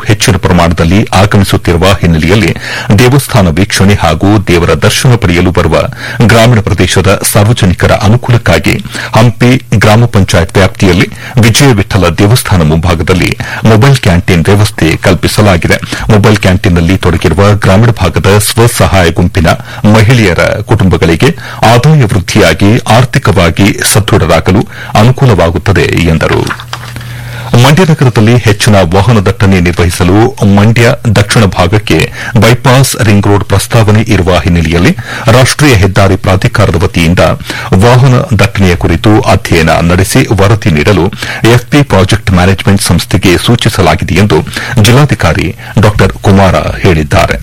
ಹೆಚ್ಚಿನ ಪ್ರಮಾಣದಲ್ಲಿ ಆಗಮಿಸುತ್ತಿರುವ ಹಿನ್ನೆಲೆಯಲ್ಲಿ ದೇವಸ್ಥಾನ ವೀಕ್ಷಣೆ ಹಾಗೂ ದೇವರ ದರ್ಶನ ಪಡೆಯಲು ಬರುವ ಗ್ರಾಮೀಣ ಪ್ರದೇಶದ ಸಾರ್ವಜನಿಕರ ಅನುಕೂಲಕ್ಕಾಗಿ ಹಂಪಿ ಗ್ರಾಮ ಪಂಚಾಯತ್ ವ್ಯಾಪ್ತಿಯಲ್ಲಿ ವಿಜಯ ವಿಠಲ ದೇವಸ್ಥಾನ ಮುಂಭಾಗದಲ್ಲಿ ಮೊಬೈಲ್ ಕ್ಯಾಂಟೀನ್ ವ್ಯವಸ್ಥೆ ಕಲ್ಪಿಸಲಾಗಿದೆ ಮೊಬೈಲ್ ಕ್ಯಾಂಟೀನ್ನಲ್ಲಿ ತೊಡಗಿರುವ ಗ್ರಾಮೀಣ ಭಾಗದ ಸ್ವಸಹಾಯ ಗುಂಪಿನ ಮಹಿಳೆಯರ ಕುಟುಂಬಗಳಿಗೆ ಆದಾಯ ವೃದ್ಧಿಯಾಗಿ ಆರ್ಥಿಕವಾಗಿ ಸದೃಢರಾಗಲು ಅನುಕೂಲವಾಗುತ್ತದೆ ಎಂದರು ಮಂಡ್ಯ ನಗರದಲ್ಲಿ ಹೆಚ್ಚಿನ ವಾಹನ ದಟ್ಟಣೆ ನಿರ್ವಹಿಸಲು ಮಂಡ್ಯ ದಕ್ಷಿಣ ಭಾಗಕ್ಕೆ ಬೈಪಾಸ್ ರಿಂಗ್ ರೋಡ್ ಪ್ರಸ್ತಾವನೆ ಇರುವ ಹಿನ್ನೆಲೆಯಲ್ಲಿ ರಾಷ್ಟೀಯ ಹೆದ್ದಾರಿ ಪ್ರಾಧಿಕಾರದ ವತಿಯಿಂದ ವಾಹನ ದಟ್ಟಣೆಯ ಕುರಿತು ಅಧ್ಯಯನ ನಡೆಸಿ ವರದಿ ನೀಡಲು ಎಫ್ಪಿ ಪ್ರಾಜೆಕ್ಟ್ ಮ್ಯಾನೇಜ್ಮೆಂಟ್ ಸಂಸ್ಥೆಗೆ ಸೂಚಿಸಲಾಗಿದೆ ಎಂದು ಜಿಲ್ಲಾಧಿಕಾರಿ ಡಾ ಕುಮಾರ ಹೇಳಿದ್ದಾರೆ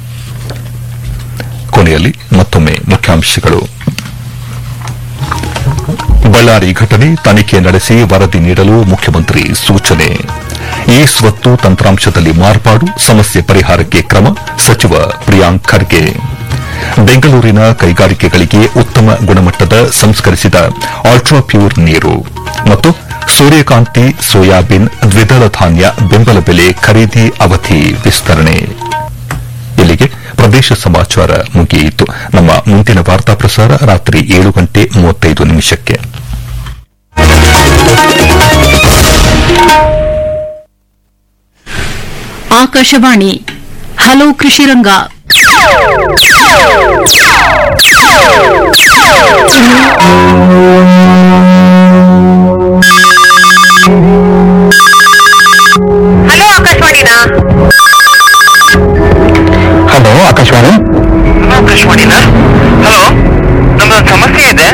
ಕೊನೆಯಲ್ಲಿ ಮತ್ತೊಮ್ಮೆ ಮುಖ್ಯಾಂಶಗಳು ಬಳ್ಳಾರಿ ಘಟನೆ ತನಿಖೆ ನಡೆಸಿ ವರದಿ ನೀಡಲು ಮುಖ್ಯಮಂತ್ರಿ ಸೂಚನೆ ಈ ಸ್ವತ್ತು ತಂತ್ರಾಂಶದಲ್ಲಿ ಮಾರ್ಪಾಡು ಸಮಸ್ಯೆ ಪರಿಹಾರಕ್ಕೆ ಕ್ರಮ ಸಚಿವ ಪ್ರಿಯಾಂಕ್ ಖರ್ಗೆ ಬೆಂಗಳೂರಿನ ಕೈಗಾರಿಕೆಗಳಿಗೆ ಉತ್ತಮ ಗುಣಮಟ್ಟದ ಸಂಸ್ಕರಿಸಿದ ಅಲ್ಟ್ರಾ ಪ್ಯೂರ್ ನೀರು ಮತ್ತು ಸೂರ್ಯಕಾಂತಿ ಸೋಯಾಬೀನ್ ದ್ವಿದಳ ಧಾನ್ಯ ಬೆಂಬಲ ಬೆಲೆ ಖರೀದಿ ಅವಧಿ ವಿಸ್ತರಣೆ ಇಲ್ಲಿಗೆ ಪ್ರದೇಶ ಸಮಾಚಾರ ಮುಗಿಯಿತು ನಮ್ಮ ಮುಂದಿನ ವಾರ್ತಾ ಪ್ರಸಾರ ರಾತ್ರಿ ಏಳು ಗಂಟೆ ಮೂವತ್ತೈದು ನಿಮಿಷಕ್ಕೆ ಆಕಾಶವಾಣಿ ಹಲೋ ಕೃಷಿರಂಗ ಹಲೋ ಆಕಾಶವಾಣಿನಾ ಹಲೋ ಆಕಾಶವಾಣಿ ಹಲೋ ಆಕಾಶವಾಣಿನಾ ಹಲೋ ನಮ್ದೊಂದು ಸಮಸ್ಯೆ ಇದೆ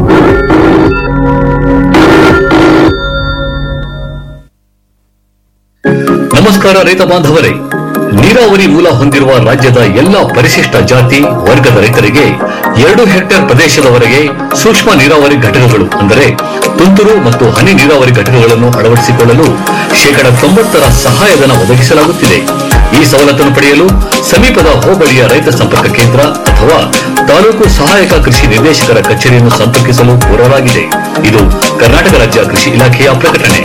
ನಮಸ್ಕಾರ ರೈತ ಬಾಂಧವರೇ ನೀರಾವರಿ ಮೂಲ ಹೊಂದಿರುವ ರಾಜ್ಯದ ಎಲ್ಲಾ ಪರಿಶಿಷ್ಟ ಜಾತಿ ವರ್ಗದ ರೈತರಿಗೆ ಎರಡು ಹೆಕ್ಟೇರ್ ಪ್ರದೇಶದವರೆಗೆ ಸೂಕ್ಷ್ಮ ನೀರಾವರಿ ಘಟಕಗಳು ಅಂದರೆ ತುಂತುರು ಮತ್ತು ಹನಿ ನೀರಾವರಿ ಘಟಕಗಳನ್ನು ಅಳವಡಿಸಿಕೊಳ್ಳಲು ಶೇಕಡ ತೊಂಬತ್ತರ ಸಹಾಯಧನ ಒದಗಿಸಲಾಗುತ್ತಿದೆ ಈ ಸವಲತ್ತನ್ನು ಪಡೆಯಲು ಸಮೀಪದ ಹೋಬಳಿಯ ರೈತ ಸಂಪರ್ಕ ಕೇಂದ್ರ ಅಥವಾ ತಾಲೂಕು ಸಹಾಯಕ ಕೃಷಿ ನಿರ್ದೇಶಕರ ಕಚೇರಿಯನ್ನು ಸಂಪರ್ಕಿಸಲು ಕೋರಲಾಗಿದೆ ಇದು ಕರ್ನಾಟಕ ರಾಜ್ಯ ಕೃಷಿ ಇಲಾಖೆಯ ಪ್ರಕಟಣೆ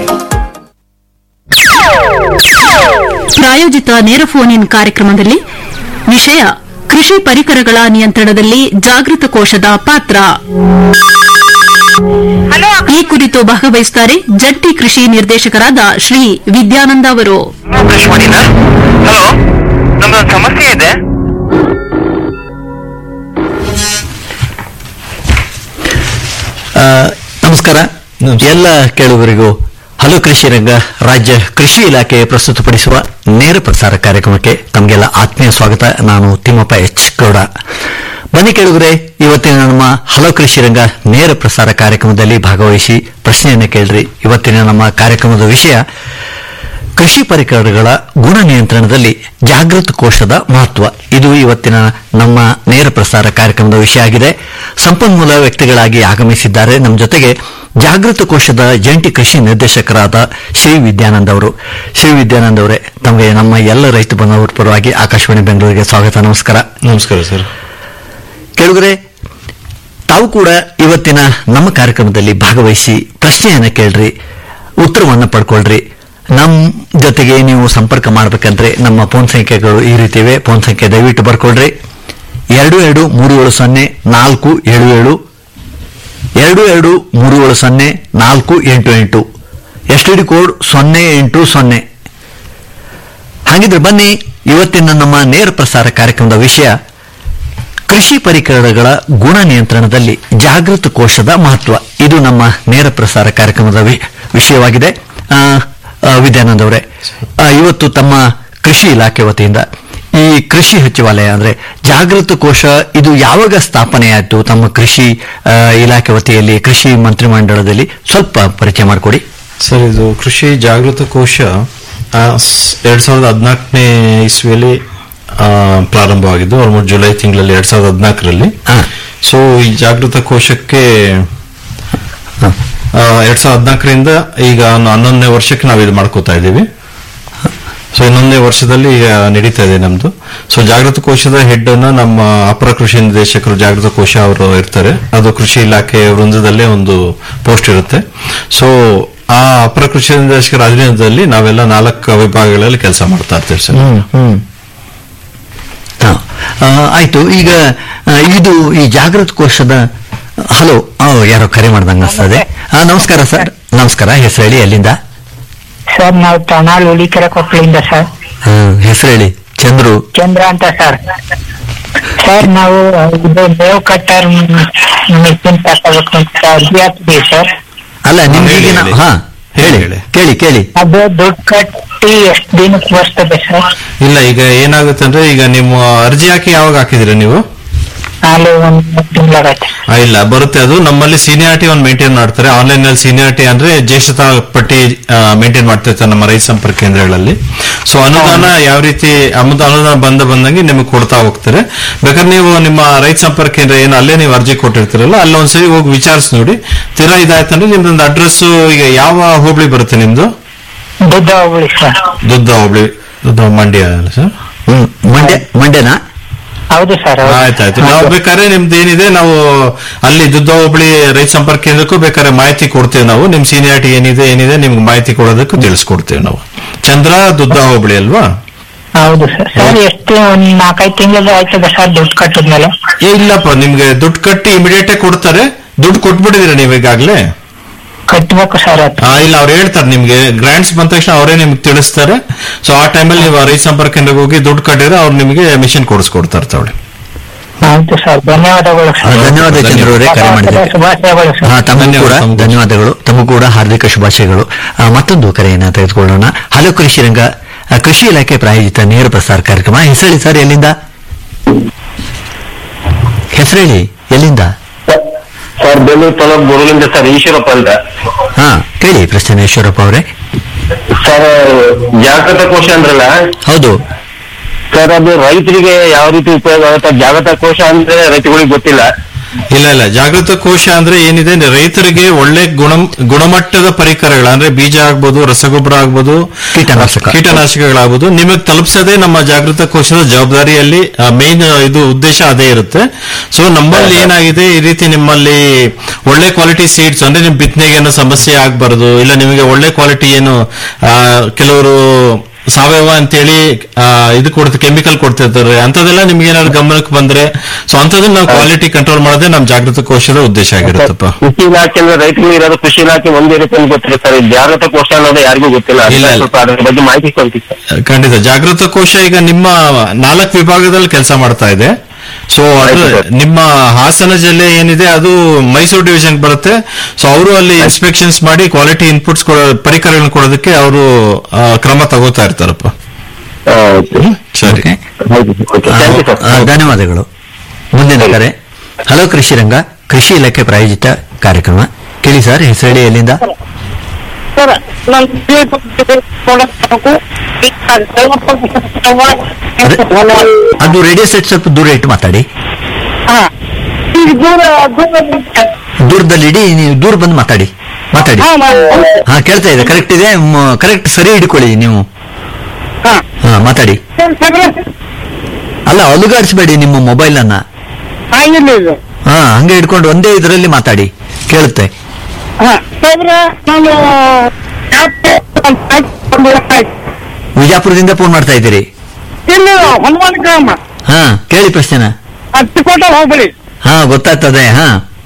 ಪ್ರಾಯೋಜಿತ ನೇರ ಫೋನ್ ಇನ್ ಕಾರ್ಯಕ್ರಮದಲ್ಲಿ ವಿಷಯ ಕೃಷಿ ಪರಿಕರಗಳ ನಿಯಂತ್ರಣದಲ್ಲಿ ಜಾಗೃತ ಕೋಶದ ಪಾತ್ರ ಹಲೋ ಈ ಕುರಿತು ಭಾಗವಹಿಸುತ್ತಾರೆ ಜಂಟಿ ಕೃಷಿ ನಿರ್ದೇಶಕರಾದ ಶ್ರೀ ವಿದ್ಯಾನಂದ ಅವರು ಆಕಾಶವಾಣಿನಾ ಹಲೋ ನಮ್ದೊಂದು ಸಮಸ್ಯೆ ಇದೆ ಆ, ನಮಸ್ಕಾರ ಎಲ್ಲ ಕೇಳುಗರಿಗೂ ಹಲೋ ಕೃಷಿ ರಂಗ ರಾಜ್ಯ ಕೃಷಿ ಇಲಾಖೆ ಪ್ರಸ್ತುತಪಡಿಸುವ ನೇರ ಪ್ರಸಾರ ಕಾರ್ಯಕ್ರಮಕ್ಕೆ ತಮಗೆಲ್ಲ ಆತ್ಮೀಯ ಸ್ವಾಗತ ನಾನು ತಿಮ್ಮಪ್ಪ ಎಚ್ ಗೌಡ ಬನ್ನಿ ಕೇಳುಗರೆ ಇವತ್ತಿನ ನಮ್ಮ ಹಲೋ ಕೃಷಿ ರಂಗ ನೇರ ಪ್ರಸಾರ ಕಾರ್ಯಕ್ರಮದಲ್ಲಿ ಭಾಗವಹಿಸಿ ಪ್ರಶ್ನೆಯನ್ನು ಕೇಳ್ರಿ ಇವತ್ತಿನ ನಮ್ಮ ಕಾರ್ಯಕ್ರಮದ ವಿಷಯ ಕೃಷಿ ಪರಿಕರಗಳ ಗುಣ ನಿಯಂತ್ರಣದಲ್ಲಿ ಜಾಗೃತ ಕೋಶದ ಮಹತ್ವ ಇದು ಇವತ್ತಿನ ನಮ್ಮ ನೇರ ಪ್ರಸಾರ ಕಾರ್ಯಕ್ರಮದ ವಿಷಯ ಆಗಿದೆ ಸಂಪನ್ಮೂಲ ವ್ಯಕ್ತಿಗಳಾಗಿ ಆಗಮಿಸಿದ್ದಾರೆ ನಮ್ಮ ಜೊತೆಗೆ ಜಾಗೃತ ಕೋಶದ ಜಂಟಿ ಕೃಷಿ ನಿರ್ದೇಶಕರಾದ ಶ್ರೀ ವಿದ್ಯಾನಂದ್ ಅವರು ಶ್ರೀ ವಿದ್ಯಾನಂದ್ ಅವರೇ ತಮಗೆ ನಮ್ಮ ಎಲ್ಲ ರೈತ ಬಂಧುವರ ಪರವಾಗಿ ಆಕಾಶವಾಣಿ ಬೆಂಗಳೂರಿಗೆ ಸ್ವಾಗತ ನಮಸ್ಕಾರ ನಮಸ್ಕಾರ ಸರ್ ಕೇಳುಗರೆ ತಾವು ಕೂಡ ಇವತ್ತಿನ ನಮ್ಮ ಕಾರ್ಯಕ್ರಮದಲ್ಲಿ ಭಾಗವಹಿಸಿ ಪ್ರಶ್ನೆಯನ್ನ ಕೇಳ್ರಿ ಉತ್ತರವನ್ನ ಪಡ್ಕೊಳ್ರಿ ನಮ್ಮ ಜೊತೆಗೆ ನೀವು ಸಂಪರ್ಕ ಮಾಡಬೇಕಂದ್ರೆ ನಮ್ಮ ಫೋನ್ ಸಂಖ್ಯೆಗಳು ಈ ರೀತಿ ಇವೆ ಫೋನ್ ಸಂಖ್ಯೆ ದಯವಿಟ್ಟು ಬರ್ಕೊಳ್ರಿ ಎರಡು ಎರಡು ಮೂರು ಏಳು ಸೊನ್ನೆ ನಾಲ್ಕು ಏಳು ಏಳು ಎರಡು ಎರಡು ಮೂರು ಏಳು ಸೊನ್ನೆ ನಾಲ್ಕು ಎಂಟು ಎಂಟು ಎಸ್ ಡಿ ಕೋಡ್ ಸೊನ್ನೆ ಎಂಟು ಸೊನ್ನೆ ಹಾಗಿದ್ರೆ ಬನ್ನಿ ಇವತ್ತಿನ ನಮ್ಮ ನೇರ ಪ್ರಸಾರ ಕಾರ್ಯಕ್ರಮದ ವಿಷಯ ಕೃಷಿ ಪರಿಕರಗಳ ಗುಣ ನಿಯಂತ್ರಣದಲ್ಲಿ ಜಾಗೃತ ಕೋಶದ ಮಹತ್ವ ಇದು ನಮ್ಮ ನೇರ ಪ್ರಸಾರ ಕಾರ್ಯಕ್ರಮದ ವಿ- ವಿಷಯವಾಗಿದೆ ಆ, ಆ, ವಿದ್ಯಾನಂದ್ ಅವರೇ ಆ, ಇವತ್ತು ತಮ್ಮ ಕೃಷಿ ಇಲಾಖೆ ವತಿಯಿಂದ ಈ ಕೃಷಿ ಸಚಿವಾಲಯ ಅಂದ್ರೆ ಜಾಗೃತ ಕೋಶ ಇದು ಯಾವಾಗ ಸ್ಥಾಪನೆ ಆಯಿತು ತಮ್ಮ ಕೃಷಿ ಆ, ಇಲಾಖೆ ವತಿಯಲ್ಲಿ ಕೃಷಿ ಮಂತ್ರಿಮಂಡಲದಲ್ಲಿ ಸ್ವಲ್ಪ ಪರಿಚಯ ಮಾಡಿಕೊಡಿ ಸರ್ ಇದು ಕೃಷಿ ಜಾಗೃತ ಕೋಶ ಆ, ಸ್- ಎರಡ್ ಸಾವಿರದ ಹದಿನಾಲ್ಕನೇ ಇಸ್ವಿಯಲ್ಲಿ ಆ, ಪ್ರಾರಂಭವಾಗಿದ್ದು ಆಲ್ಮೋಸ್ಟ್ ಜುಲೈ ತಿಂಗಳಲ್ಲಿ ಎರಡ್ ಸಾವಿರದ ಹದಿನಾಲ್ಕರಲ್ಲಿ ಹಾ. ಸೊ ಈ ಜಾಗೃತ ಕೋಶಕ್ಕೆ ಆ, ಎರಡ್ ಸಾವಿರದ ಹದಿನಾಲ್ಕರಿಂದ ಈಗ ಹನ್ನೊಂದನೇ ವರ್ಷಕ್ಕೆ ನಾವು ಇದು ಮಾಡ್ಕೋತಾ ಇದ್ದೀವಿ ಸೊ ಇನ್ನೊಂದನೇ ವರ್ಷದಲ್ಲಿ ಈಗ ನಡೀತಾ ಇದೆ ನಮ್ದು ಸೊ ಜಾಗೃತ ಕೋಶದ ಹೆಡ್ ಅನ್ನ ನಮ್ಮ ಅಪರ ಕೃಷಿ ನಿರ್ದೇಶಕರು ಜಾಗೃತ ಕೋಶ ಅವರು ಇರ್ತಾರೆ ಅದು ಕೃಷಿ ಇಲಾಖೆ ವೃಂದದಲ್ಲೇ ಒಂದು ಪೋಸ್ಟ್ ಇರುತ್ತೆ ಸೊ ಆ ಅಪರ ಕೃಷಿ ನಿರ್ದೇಶಕರ ಅಧೀನದಲ್ಲಿ ನಾವೆಲ್ಲ ನಾಲ್ಕು ವಿಭಾಗಗಳಲ್ಲಿ ಕೆಲಸ ಮಾಡ್ತಾ ಇರ್ತೀವಿ ಸರ್ ಹ್ಮ್ ಹ್ಮ್ ಹ. ಆ, ಆಯ್ತು ಈಗ ಆ, ಇದು ಈ ಜಾಗೃತ ಕೋಶದ ಹಲೋ ಯಾರೋ ಕರೆ ಮಾಡ್ದಂಗ ಅನ್ಸ್ತದೆ ಆ, ನಮಸ್ಕಾರ ಸರ್ ನಮಸ್ಕಾರ ಹೆಸರು ಹೇಳಿ ಎಲ್ಲಿಂದ ಸರ್ ನಾವು ತನಾಳ್ ಹುಲಿಕೆರೆ ಕೊಪ್ಪಳಿಂದ ಸರ್ ಹೆಸರು ಹೇಳಿ ಚಂದ್ರು ಚಂದ್ರ ಅಂತ ಸರ್ ಸರ್ ನಾವು ಇದು ಮೇವು ಕಟ್ಟರ್ ಮಿಷಿನ್ ತಗೋಬೇಕು ಅಂತ ಅರ್ಜಿ ಹಾಕ್ತೀವಿ ಸರ್ ಅಲ್ಲ ನಿಮ್ಗೆ ಹೇಳಿ, ಈಗಿನ ಹೇಳಿ. ಹಾ ಹೇಳಿ ಹೇಳಿ. ಕೇಳಿ ಕೇಳಿ ಅದು ದುಡ್ಡು ಕಟ್ಟಿ ಎಷ್ಟು ದಿನಕ್ಕೆ ಬರ್ತದೆ ಸರ್ ಇಲ್ಲ ಈಗ ಏನಾಗುತ್ತೆ ಅಂದ್ರೆ ಈಗ ನಿಮ್ಮ ಅರ್ಜಿ ಹಾಕಿ ಯಾವಾಗ ಹಾಕಿದಿರಿ ನೀವು ಅಲ್ಲಿ ಒಂದು ತಿಂಗಳಾಗತ್ತೆ ಆ, ಇಲ್ಲ ಬರುತ್ತೆ ಅದು ನಮ್ಮಲ್ಲಿ ಸೀನಿಯಾರಿಟಿ ಒಂದು ಮೇಂಟೈನ್ ಮಾಡ್ತಾರೆ ಆನ್ಲೈನ್ ನಲ್ಲಿ ಸೀನಿಯಾರಿಟಿ ಅಂದ್ರೆ ಜ್ಯೇಷ್ಠತಾ ಪಟ್ಟಿ ಮೇಂಟೈನ್ ಮಾಡ್ತಿರ್ತಾರೆ ನಮ್ಮ ರೈತ ಸಂಪರ್ಕ ಕೇಂದ್ರಗಳಲ್ಲಿ ಸೊ ಅನುದಾನ ಯಾವ ರೀತಿ ಅನುದಾನ ಅನುದಾನ ಬಂದ ಬಂದಂಗೆ ನಿಮಗೆ ಕೊಡ್ತಾ ಹೋಗ್ತಾರೆ ಬೇಕಾದ್ರೆ ನೀವು ನಿಮ್ಮ ರೈತ ಸಂಪರ್ಕ ಕೇಂದ್ರ ಏನು ಅಲ್ಲೇ ನೀವು ಅರ್ಜಿ ಕೊಟ್ಟಿರ್ತೀರಲ್ಲ ಅಲ್ಲಿ ಒಂದ್ಸರಿ ಹೋಗಿ ವಿಚಾರಿಸಿ ನೋಡಿ ತೀರಾ ಇದಾಯ್ತಂದ್ರೆ ನಿಮ್ದೊಂದು ಅಡ್ರೆಸ್ ಈಗ ಯಾವ ಹೋಬಳಿ ಬರುತ್ತೆ ನಿಮ್ದು ದುಡ್ಡು ಹೋಗ್ಬಿಡಿ ಸರ್ ದುದ್ದ ಹೋಬಳಿ ದುದ್ದ ಮಂಡ್ಯ ಅಲ್ಲ ಸರ್ ಹ್ಮ್ ಮಂಡ್ಯ ಮಂಡ್ಯನಾ ಹೌದು ಸರ್ ಹೌದು. ಆಯ್ತಾಯ್ತು ನಾವು ಬೇಕಾದ್ರೆ ನಿಮ್ದು ಏನಿದೆ ನಾವು ಅಲ್ಲಿ ದುದ್ದ ಹೋಬಳಿ ರೈತ ಸಂಪರ್ಕ ಕೇಂದ್ರಕ್ಕೂ ಬೇಕಾದ್ರೆ ಮಾಹಿತಿ ಕೊಡ್ತೇವೆ ನಾವು ನಿಮ್ ಸೀನಿಯಾರಿಟಿ ಏನಿದೆ ಏನಿದೆ ನಿಮ್ಗೆ ಮಾಹಿತಿ ಕೊಡೋದಕ್ಕೂ ತಿಳಿಸ್ಕೊಡ್ತೇವೆ ನಾವು ಚಂದ್ರ ದುದ್ದ ಹೋಬಳಿ ಅಲ್ವಾ ಹೌದು ಸರ್ ಸರ್ ಎಷ್ಟು ಒಂದ್ ನಾಲ್ಕೈದು ತಿಂಗಳು ಆಯ್ತದ ಸರ್ ದುಡ್ಡು ಕಟ್ಟಿದ್ಮೇಲೆ ಏ ಇಲ್ಲಪ್ಪ ನಿಮ್ಗೆ ದುಡ್ಡು ಕಟ್ಟಿ ಇಮಿಡಿಯೇಟ್ ಕೊಡ್ತಾರೆ ದುಡ್ಡು ಕೊಟ್ಬಿಟ್ಟಿದ್ದೀರಾ ನೀವು ಈಗಾಗ್ಲೇ ಕಟ್ಬೇಕು ಸರ್ ಅದು ಆ, ಇಲ್ಲ ಅವ್ರು ಹೇಳ್ತಾರೆ ನಿಮ್ಗೆ ಗ್ರಾಂಟ್ಸ್ ಬಂದ ತಕ್ಷಣ ಅವರೇ ನಿಮ್ಗೆ ತಿಳಿಸ್ತಾರೆ ಸೊ ಆ ಟೈಮಲ್ಲಿ ನೀವು ರೈತ ಸಂಪರ್ಕ ಕೇಂದ್ರಕ್ಕೆ ಹೋಗಿ ದುಡ್ಡು ಕಟ್ಟಿದ್ರೆ ಅವ್ರು ನಿಮಗೆ ಮಿಷನ್ ಕೊಡಿಸ್ಕೊಡ್ತಾರೆ ತಗೊಳ್ಳಿ ಹೌದು ಸರ್ ಧನ್ಯವಾದಗಳು ಆ, ಸರ್ ಧನ್ಯವಾದ ಚಂದ್ರು ಅವರೇ ಕರೆ ಮಾಡಿದ್ದಕ್ಕೆ ಶುಭಾಶಯಗಳು ಹಾ ಸರ್ ತಮಗೂ ಕೂಡ ಧನ್ಯವಾದ, ತಮಗೂ. ಧನ್ಯವಾದಗಳು ತಮಗೂ ಕೂಡ ಹಾರ್ದಿಕ ಶುಭಾಶಯಗಳು ಆ, ಮತ್ತೊಂದು ಕರೆಯನ್ನ ತೆಗೆದುಕೊಳ್ಳೋಣ ಹಲೋ ಕೃಷಿ ರಂಗ ಆ, ಕೃಷಿ ಇಲಾಖೆ ಪ್ರಾಯೋಜಿತ ನೇರ ಪ್ರಸಾರ ಕಾರ್ಯಕ್ರಮ ಹೆಸರೇಳಿ ಸರ್ ಎಲ್ಲಿಂದ ಹೆಸರೇಳಿ ಎಲ್ಲಿಂದ ಸರ್ ಬೆಂಗಳೂರು ತಾಲೂಕು ಗುರುಲಿಂದ ಸರ್ ಈಶ್ವರಪ್ಪ ಅಂತ ಹಾ ಕೇಳಿ ಪ್ರಶ್ನೆ ಈಶ್ವರಪ್ಪ ಅವರೇ ಸರ್ ಜಾಗೃತ ಕೋಶ ಅಂದ್ರಲ್ಲ ಹೌದು ಸರ್ ಅದು ರೈತರಿಗೆ ಯಾವ ರೀತಿ ಉಪಯೋಗ ಆಗುತ್ತೆ ಜಾಗೃತ ಕೋಶ ಅಂದ್ರೆ ರೈತಗಳಿಗೆ ಗೊತ್ತಿಲ್ಲ ಇಲ್ಲ ಇಲ್ಲ ಜಾಗೃತ ಕೋಶ ಅಂದ್ರೆ ಏನಿದೆ ರೈತರಿಗೆ ಒಳ್ಳೆ ಗುಣ ಗುಣಮಟ್ಟದ ಪರಿಕರಗಳು ಅಂದ್ರೆ ಬೀಜ ಆಗ್ಬೋದು ರಸಗೊಬ್ಬರ ಆಗ್ಬೋದು ಕೀಟನಾಶಕ. ಕೀಟನಾಶಕಗಳಾಗ್ಬೋದು ನಿಮಗೆ ತಲುಪಿಸೋದೇ ನಮ್ಮ ಜಾಗೃತ ಕೋಶದ ಜವಾಬ್ದಾರಿಯಲ್ಲಿ ಮೇನ್ ಇದು ಉದ್ದೇಶ ಅದೇ ಇರುತ್ತೆ ಸೊ ನಮ್ಮಲ್ಲಿ ಏನಾಗಿದೆ ಈ ರೀತಿ ನಿಮ್ಮಲ್ಲಿ ಒಳ್ಳೆ ಕ್ವಾಲಿಟಿ ಸೀಡ್ಸ್ ಅಂದ್ರೆ ನಿಮ್ ಬಿತ್ತನೆಗೆ ಏನೋ ಸಮಸ್ಯೆ ಆಗ್ಬಾರ್ದು ಇಲ್ಲ ನಿಮಗೆ ಒಳ್ಳೆ ಕ್ವಾಲಿಟಿ ಏನು ಆ, ಕೆಲವರು ಸಾವಯವ ಅಂತೇಳಿ ಆ, ಇದು ಕೊಡ್ತಾರೆ ಕೆಮಿಕಲ್ ಕೊಡ್ತಿರ್ತಾರೆ ಅಂತದೆಲ್ಲ ನಿಮ್ಗೆ ಏನಾದ್ರು ಗಮನಕ್ಕೆ ಬಂದ್ರೆ ಸೊ ಅಂತದನ್ನ ನಾವು ಕ್ವಾಲಿಟಿ ಕಂಟ್ರೋಲ್ ಮಾಡೋದೇ ನಮ್ಮ ಜಾಗೃತ ಕೋಶದ ಉದ್ದೇಶ ಆಗಿರುತ್ತಪ್ಪ ಕೃಷಿ ಇಲಾಖೆ ಅಂದ್ರೆ ರೈತರಿಗೆ ಇರೋದು ಕೃಷಿ ಇಲಾಖೆ ಒಂದೇ ರೀತಿ ಅಂತ ಗೊತ್ತಿಲ್ಲ ಸರ್ ಈ ಜಾಗೃತ ಕೋಶ ಅನ್ನೋದು ಯಾರಿಗೂ ಗೊತ್ತಿಲ್ಲ ಇಲ್ಲ, ಇಲ್ಲ. ಸ್ವಲ್ಪ ಅದ್ರ ಬಗ್ಗೆ ಮಾಹಿತಿ ಕೊಡ್ತೀವಿ ಸರ್ ಖಂಡಿತ ಜಾಗೃತ ಕೋಶ ಈಗ ನಿಮ್ಮ ನಾಲ್ಕು ವಿಭಾಗದಲ್ಲಿ ಕೆಲಸ ಮಾಡ್ತಾ ಇದೆ ಸೊ ಅದು ಆಯ್ತು ಸರ್. ನಿಮ್ಮ ಹಾಸನ ಜಿಲ್ಲೆ ಏನಿದೆ ಅದು ಮೈಸೂರು ಡಿವಿಷನ್ ಬರುತ್ತೆ ಸೊ ಅವರು ಅಲ್ಲಿ ಇನ್ಸ್ಪೆಕ್ಷನ್ಸ್ ಮಾಡಿ ಕ್ವಾಲಿಟಿ ಇನ್ಪುಟ್ಸ್ ಪರಿಕರಗಳನ್ನ ಕೊಡೋದಕ್ಕೆ ಅವರು ಕ್ರಮ ತಗೋತಾ ಇರ್ತಾರಪ್ಪ ಆ, ಓಕೆ. ಸರಿ ಓಕೆ. ಹೌದು ಓಕೆ ಥ್ಯಾಂಕ್ ಯು ಸರ್ ಆ, ಧನ್ಯವಾದಗಳು ಮುಂದಿನ ಕರೆ ಹಲೋ ಕೃಷಿ ರಂಗ ಕೃಷಿ ಇಲಾಖೆ ಪ್ರಾಯೋಜಿತ ಕಾರ್ಯಕ್ರಮ ಕೇಳಿ ಸರ್ ಹೆಸರೇಳಿ ಎಲ್ಲಿಂದ ಸರ್ ನಾನು ಅದು ರೇಡಿಯೋ ಸೆಟ್ ಸ್ವಲ್ಪ ದೂರ ಇಟ್ಟು ಮಾತಾಡಿ ಈಗ ದೂರ ದೂರ ದೂರದಲ್ಲಿ ಇಡಿ ನೀವು ದೂರ ಬಂದು ಮಾತಾಡಿ ಮಾತಾಡಿ ಹಾ ಮಾಡಿ ಹಾ ಕೇಳ್ತಾ ಇದೆ ಕರೆಕ್ಟ್ ಇದೆ ಕರೆಕ್ಟ್ ಸರಿ ಹಿಡ್ಕೊಳ್ಳಿ ನೀವು ಹಾ ಹಾ ಮಾತಾಡಿ ಸರ್ ಸರ್ ಅಲ್ಲ ಅಲುಗಾಡಿಸ್ಬೇಡಿ ನಿಮ್ಮ ಮೊಬೈಲ್ ಅನ್ನ ಆಗಿಲ್ಲ ಇದು ಹಾ ಹಂಗೆ ಹಿಡ್ಕೊಂಡು ಒಂದೇ ಇದರಲ್ಲಿ ಮಾತಾಡಿ ಕೇಳುತ್ತೆ ಹಾ ಸರ್ ನಾನು ವಿಜಾಪುರದಿಂದ ಫೋನ್ ಮಾಡ್ತಾ ಇದ್ದೀರಿ ಇಲ್ಲ ಹನುಮಾನ್ ಗ್ರಾಮ ಹಾ ಕೇಳಿ ಪ್ರಶ್ನೆನ ಹತ್ತಿಕೋಟ ಹೋಗ್ಬೇಡಿ ಹಾ ಗೊತ್ತಾಗ್ತದೆ ಹಾ